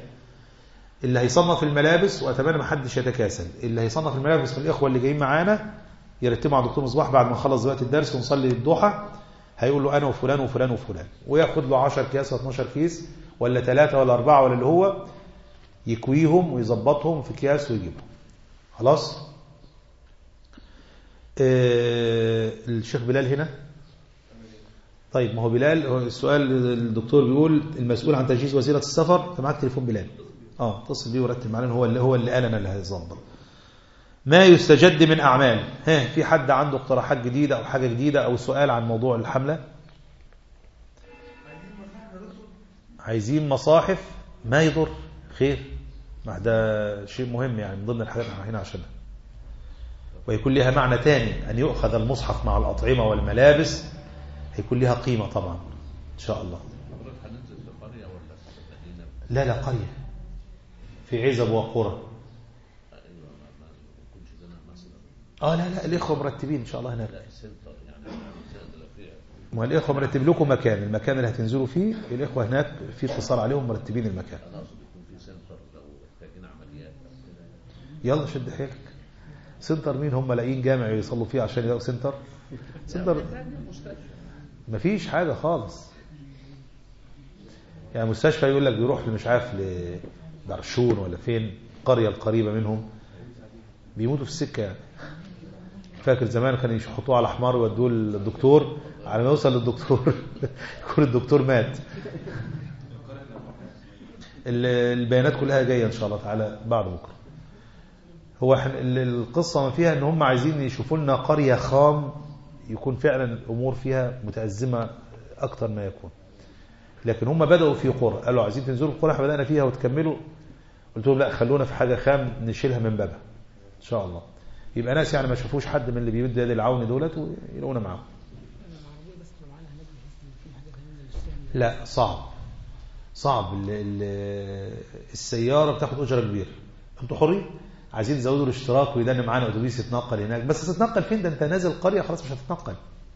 S1: اللي هيصنف الملابس واتمنى ما حدش يتكاسل اللي هيصنف الملابس من الاخوه اللي جايين معانا يرتبه مع دكتور مصباح بعد ما نخلص وقت الدرس ونصلي الضحى هيقول له انا وفلان وفلان وفلان وياخد له 10 اكياس ولا 12 كيس ولا ثلاثة ولا أربعة ولا اللي هو يكويهم ويظبطهم في اكياس ويجيبهم خلاص آه الشيخ بلال هنا طيب ما هو بلال هو السؤال الدكتور بيقول المسؤول عن تجهيز وسيله السفر انت معاك تليفون بلال اه اتصل بيه ورتب معاه هو اللي هو اللي قال انا اللي هيظبط ما يستجد من اعمال ها في حد عنده اقتراحات جديده او حاجه جديده او سؤال عن موضوع الحمله عايزين مصاحف ما يضر خير ما ده شيء مهم يعني من ضمن الحاجات اللي احنا هنا عشانها ويكون لها معنى تاني أن يؤخذ المصحف مع الأطعمة والملابس هيكون لها قيمة طبعا إن شاء الله لا لا قرية في عزب وقرى اه لا لا الإخوة مرتبين إن شاء الله هناك ما الإخوة مرتب لكم مكان المكان اللي هتنزلوا فيه الإخوة هناك في اتصال عليهم مرتبين المكان يلا شد حيلك سنتر مين هم لاقيين جامع يصلوا فيه عشان يلاقوا سنتر سنتر مفيش حاجة خالص يعني مستشفى يقول لك بيروح مش عارف لدرشون ولا فين القرية القريبة منهم بيموتوا في السكة يعني فاكر زمان كانوا يحطوه على حمار ويودوه للدكتور على ما يوصل للدكتور يكون الدكتور مات البيانات كلها جاية إن شاء الله تعالى بعد بكرة هو القصة ما فيها ان هم عايزين يشوفوا لنا قرية خام يكون فعلا الأمور فيها متأزمة أكتر ما يكون لكن هم بدأوا في قرى قالوا عايزين تنزلوا القرى احنا بدأنا فيها وتكملوا قلت لهم لا خلونا في حاجة خام نشيلها من بابها إن شاء الله يبقى ناس يعني ما شافوش حد من اللي بيمد يد العون دولت ويلاقونا معاهم لا صعب صعب ال ال السيارة بتاخد أجرة كبيرة انتوا حرين عايزين تزودوا الاشتراك ويدن معانا اتوبيس يتنقل هناك بس تتنقل فين ده انت نازل قرية خلاص مش هتتنقل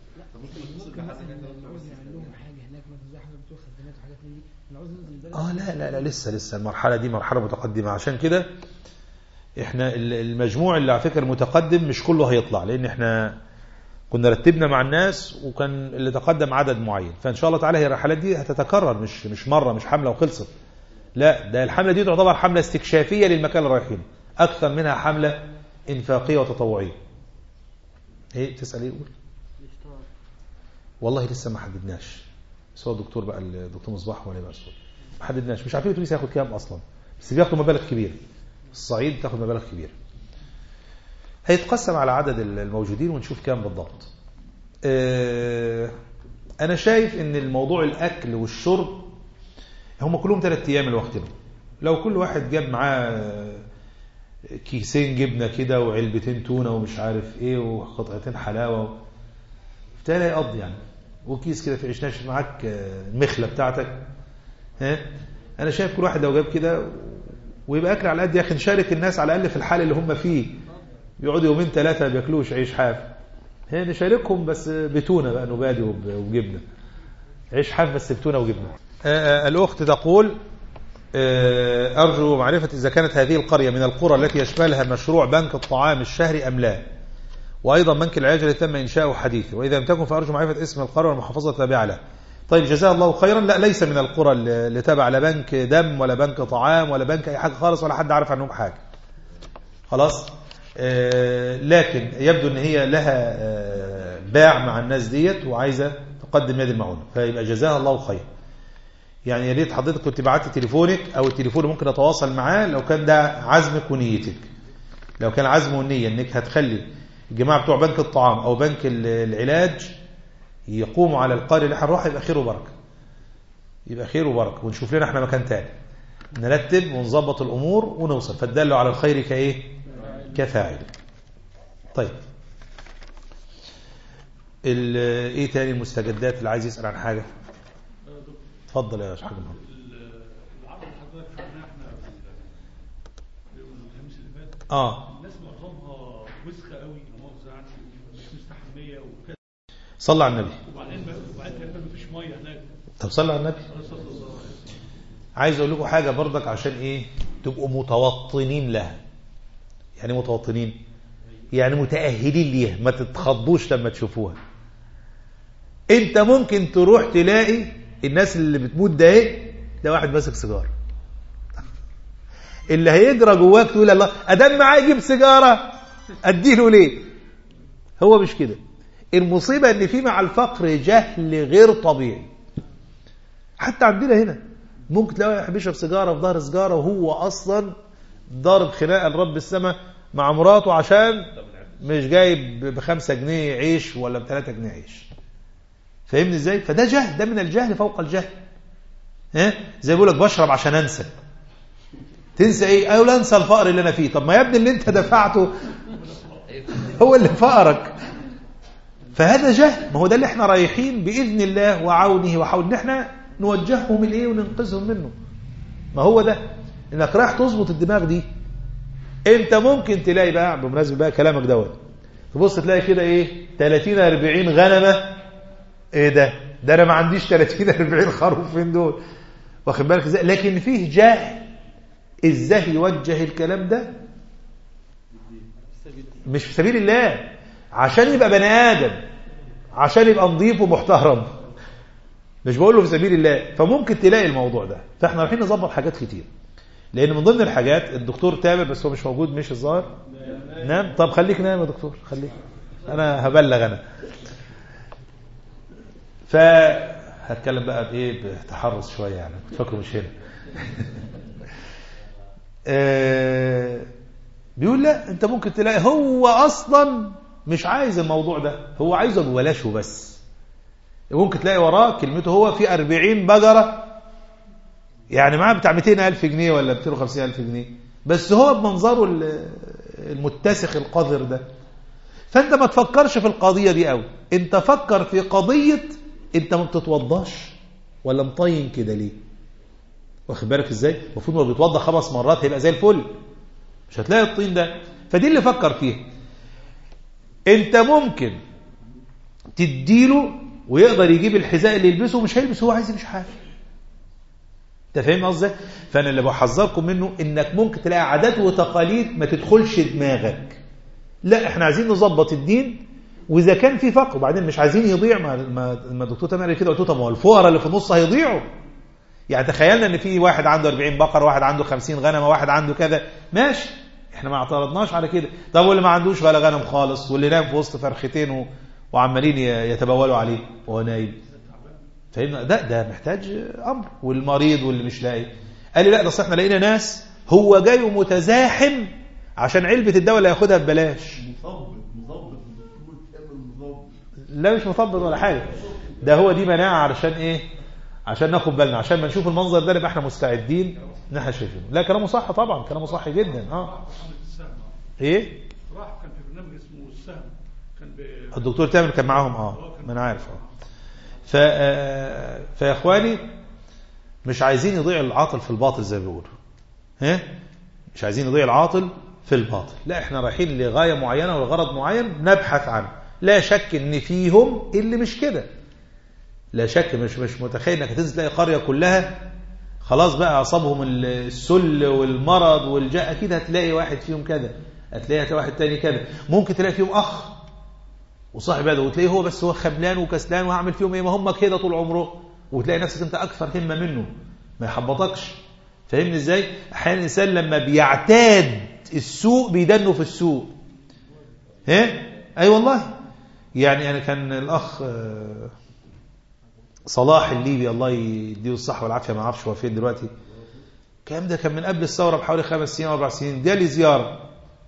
S1: اه لا لا لا لسه لسه المرحلة دي مرحلة متقدمة عشان كده احنا المجموع اللي على فكرة المتقدم مش كله هيطلع لان احنا كنا رتبنا مع الناس وكان اللي تقدم عدد معين فان شاء الله تعالى هي الرحلات دي هتتكرر مش مش مرة مش حملة وخلصت لا ده الحملة دي تعتبر حملة استكشافية للمكان اللي رايحينه أكثر منها حملة إنفاقية وتطوعية ايه تسأل ايه قول والله لسه ما حددناش بس هو الدكتور بقى الدكتور مصباح ولا مسؤول ما حددناش مش عارفين الاتوبيس هياخد كام اصلا بس بياخدوا مبالغ كبيره الصعيد بتاخد مبالغ كبيره هيتقسم على عدد الموجودين ونشوف كام بالضبط اه انا شايف ان الموضوع الاكل والشرب هم كلهم ثلاث ايام لوحدهم لو كل واحد جاب معاه كيسين جبنة كده وعلبتين تونة ومش عارف ايه وقطعتين حلاوة بالتالي هيقضي يعني وكيس كده في عيش معاك المخلة بتاعتك ها انا شايف كل واحد لو جاب كده ويبقى اكل على قد يا اخي نشارك الناس على الاقل في الحال اللي هم فيه بيقعدوا يومين ثلاثة ما بياكلوش عيش حاف هي نشاركهم بس بتونة بقى نبادي وجبنة عيش حاف بس بتونة وجبنة الأخت تقول أرجو معرفة إذا كانت هذه القرية من القرى التي يشملها مشروع بنك الطعام الشهري أم لا وأيضا بنك العلاج الذي تم إنشاؤه حديثا وإذا لم تكن فأرجو معرفة اسم القرية والمحافظة التابعة له طيب جزاه الله خيرا لا ليس من القرى اللي تابع لا بنك دم ولا بنك طعام ولا بنك أي حاجة خالص ولا حد عارف عنهم حاجة خلاص آه لكن يبدو ان هي لها آه باع مع الناس ديت وعايزة تقدم يد المعونة فيبقى جزاها الله خير يعني يا ريت حضرتك كنت بعت تليفونك او التليفون اللي ممكن اتواصل معاه لو كان ده عزمك ونيتك لو كان عزم والنية انك هتخلي الجماعة بتوع بنك الطعام او بنك العلاج يقوموا على القرية اللي هنروح يبقى خير وبركة يبقى خير وبركة ونشوف لنا احنا مكان تاني نرتب ونظبط الامور ونوصل فالدل على الخير كايه كفاعل طيب ايه تاني المستجدات اللي عايز يسأل عن حاجة اتفضل يا شيخ محمد
S3: العرض اللي حضرتك شفناه احنا في الخميس اللي فات
S1: اه
S3: الناس معظمها وسخه قوي لا مؤاخذه يعني مش مستحميه وكده
S1: صلى على النبي
S3: وبعدين وبعدين تقريبا مفيش ميه هناك
S1: طب صلى على النبي
S3: عليه الصلاه والسلام
S1: عايز اقول لكم حاجه برضك عشان ايه تبقوا متوطنين لها يعني متوطنين يعني متأهلين ليها ما تتخضوش لما تشوفوها انت ممكن تروح تلاقي الناس اللي بتموت ده ايه ده واحد ماسك سيجاره اللي هيجرى جواك تقول الله ادام معاه يجيب سيجاره اديله ليه هو مش كده المصيبه ان في مع الفقر جهل غير طبيعي حتى عندنا هنا ممكن تلاقي واحد بيشرب سيجاره في ظهر سيجاره وهو اصلا ضارب خناقه لرب السماء مع مراته عشان مش جايب بخمسة جنيه عيش ولا بثلاثة جنيه عيش فاهمني ازاي فده جهل ده من الجهل فوق الجهل ها زي بيقول لك بشرب عشان انسى تنسى ايه ايوه لا انسى الفقر اللي انا فيه طب ما يا ابني اللي انت دفعته هو اللي فقرك فهذا جهل ما هو ده اللي احنا رايحين باذن الله وعونه وحول ان احنا نوجههم الايه وننقذهم منه ما هو ده انك رايح تظبط الدماغ دي انت ممكن تلاقي بقى بمناسبه بقى كلامك دوت تبص تلاقي كده ايه 30 40 غنمه ايه ده ده انا ما عنديش 30 40 خروف فين دول واخد بالك ازاي لكن فيه جهل ازاي يوجه الكلام ده مش في سبيل الله عشان يبقى بني ادم عشان يبقى نظيف ومحترم مش بقول له في سبيل الله فممكن تلاقي الموضوع ده فاحنا رايحين نظبط حاجات كتير لان من ضمن الحاجات الدكتور تامر بس هو مش موجود مش الظاهر نام طب خليك نام يا دكتور خليك انا هبلغ انا فهتكلم بقى بايه بتحرص شويه يعني كنت فاكره مش هنا آه، بيقول لا انت ممكن تلاقي هو اصلا مش عايز الموضوع ده هو عايزه ببلاش وبس ممكن تلاقي وراه كلمته هو في 40 بقره يعني معاه بتاع 200 ألف جنيه ولا 250 ألف جنيه بس هو بمنظره ال- المتسخ القذر ده فانت ما تفكرش في القضية دي قوي انت فكر في قضية انت ما بتتوضاش ولا مطين كده ليه واخد بالك ازاي المفروض ما بيتوضى خمس مرات هيبقى زي الفل مش هتلاقي الطين ده فدي اللي فكر فيها انت ممكن تديله ويقدر يجيب الحذاء اللي يلبسه ومش هيلبس هو عايز يمشي حافي انت فاهم قصدي فانا اللي بحذركم منه انك ممكن تلاقي عادات وتقاليد ما تدخلش دماغك لا احنا عايزين نظبط الدين واذا كان في فقر وبعدين مش عايزين يضيع ما ما ما الدكتور تامر قال كده قلت له طب ما هو الفقراء اللي في النص هيضيعوا يعني تخيلنا ان في واحد عنده 40 بقر واحد عنده 50 غنمه واحد عنده كذا ماشي احنا ما اعترضناش على كده طب واللي ما عندوش ولا غنم خالص واللي نام في وسط فرختين و... وعمالين ي- يتبولوا عليه وهو نايم فهمنا ده ده محتاج امر والمريض واللي مش لاقي قال لي لا ده أصل احنا لقينا ناس هو جاي ومتزاحم عشان علبه الدواء اللي هياخدها ببلاش
S2: مظبط مظبط الدكتور تعمل مظبط
S1: لا مش مطبط ولا حاجه ده هو دي مناعه علشان ايه عشان ناخد بالنا عشان ما نشوف المنظر ده نبقى احنا مستعدين ان احنا شايفينه لا كلامه صح طبعا كلامه صح جدا اه
S3: عملت السهم
S1: ايه
S3: راح كان في برنامج اسمه السهم كان ب...
S1: الدكتور تامر كان معاهم اه ما انا عارف اه ف آه، فيا اخواني مش عايزين يضيع العاطل في الباطل زي ما بيقولوا ها مش عايزين يضيع العاطل في الباطل لا احنا رايحين لغايه معينه ولغرض معين نبحث عنه لا شك ان فيهم اللي مش كده لا شك مش مش متخيل انك هتنزل تلاقي قريه كلها خلاص بقى اصابهم السل والمرض والجاء اكيد هتلاقي واحد فيهم كذا هتلاقي هتلاقي واحد تاني كذا ممكن تلاقي فيهم اخ وصاحب هذا وتلاقيه هو بس هو خبلان وكسلان وهعمل فيهم ايه ما هم كده طول عمره وتلاقي نفسك انت اكثر همه منه ما يحبطكش فاهمني ازاي احيانا الانسان لما بيعتاد السوء بيدنه في السوء ها اي أيوة والله يعني انا كان الاخ آه، صلاح الليبي الله يديه الصحه والعافيه ما اعرفش هو فين دلوقتي الكلام ده كان من قبل الثوره بحوالي خمس سنين او اربع سنين جالي زياره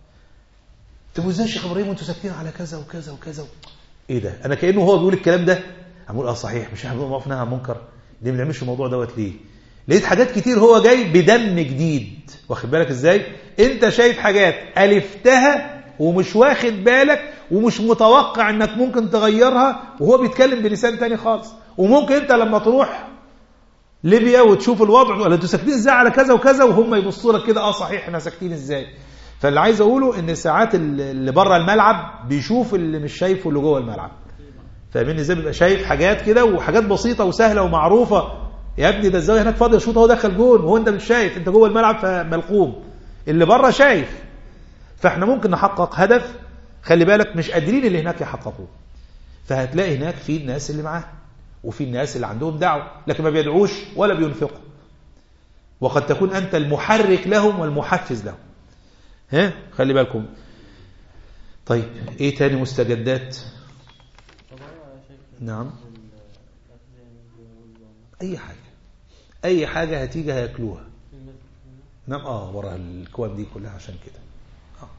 S1: طب وازاي يا شيخ ابراهيم وانتوا ساكتين على كذا وكذا وكذا ايه ده انا كانه هو بيقول الكلام ده اقول اه صحيح مش احنا بنقف نهى عن منكر ليه ما بنعملش الموضوع دوت ليه لقيت حاجات كتير هو جاي بدم جديد واخد بالك ازاي انت شايف حاجات الفتها ومش واخد بالك ومش متوقع انك ممكن تغيرها وهو بيتكلم بلسان تاني خالص وممكن انت لما تروح ليبيا وتشوف الوضع ولا انتوا ساكتين ازاي على كذا وكذا وهم يبصوا لك كده اه صحيح احنا ساكتين ازاي فاللي عايز اقوله ان ساعات اللي بره الملعب بيشوف اللي مش شايفه اللي جوه الملعب فاهمين ازاي بيبقى شايف حاجات كده وحاجات بسيطه وسهله ومعروفه يا ابني ده الزاويه هناك فاضيه شوط هو دخل جون وهو انت مش شايف انت جوه الملعب فملقوم اللي بره شايف فاحنا ممكن نحقق هدف خلي بالك مش قادرين اللي هناك يحققوه فهتلاقي هناك في الناس اللي معاه وفي الناس اللي عندهم دعوة لكن ما بيدعوش ولا بينفقوا وقد تكون أنت المحرك لهم والمحفز لهم ها خلي بالكم طيب ايه تاني مستجدات
S4: طب هو يا شيخ
S1: نعم.
S4: الأخزان والله
S1: اي حاجة اي حاجة هتيجي هياكلوها
S4: في المسجد
S1: نعم اه ورا الكوام دي كلها عشان كده آه.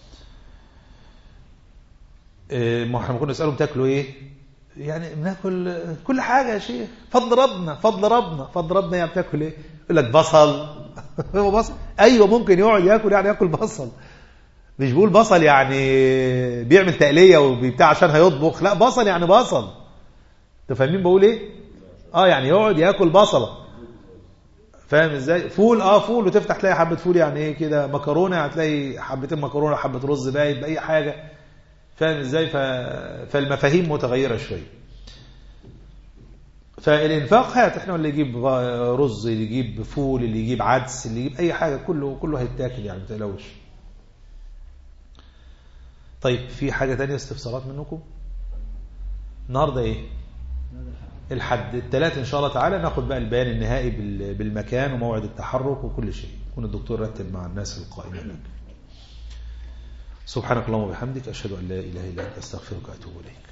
S1: آه، ما احنا كنا نسالهم تاكلوا ايه يعني بناكل كل حاجه يا شيخ فضل ربنا فضل ربنا فضل ربنا يعني بتاكل ايه يقول لك بصل هو بصل ايوه ممكن يقعد ياكل يعني ياكل بصل مش بيقول بصل يعني بيعمل تقليه وبتاع عشان هيطبخ لا بصل يعني بصل انتوا فاهمين بقول ايه اه يعني يقعد ياكل بصله فاهم ازاي فول اه فول وتفتح تلاقي حبه فول يعني ايه كده مكرونه هتلاقي حبتين مكرونه حبه رز بايت باي حاجه فاهم ازاي ف... فالمفاهيم متغيره شويه فالانفاق هات احنا اللي يجيب رز اللي يجيب فول اللي يجيب عدس اللي يجيب اي حاجه كله كله هيتاكل يعني ما تقلقوش طيب في حاجه تانية استفسارات منكم النهارده ايه الحد الثلاث ان شاء الله تعالى ناخد بقى البيان النهائي بال- بالمكان وموعد التحرك وكل شيء يكون الدكتور رتب مع الناس القائمين لك سبحانك اللهم وبحمدك اشهد ان لا اله الا انت استغفرك واتوب اليك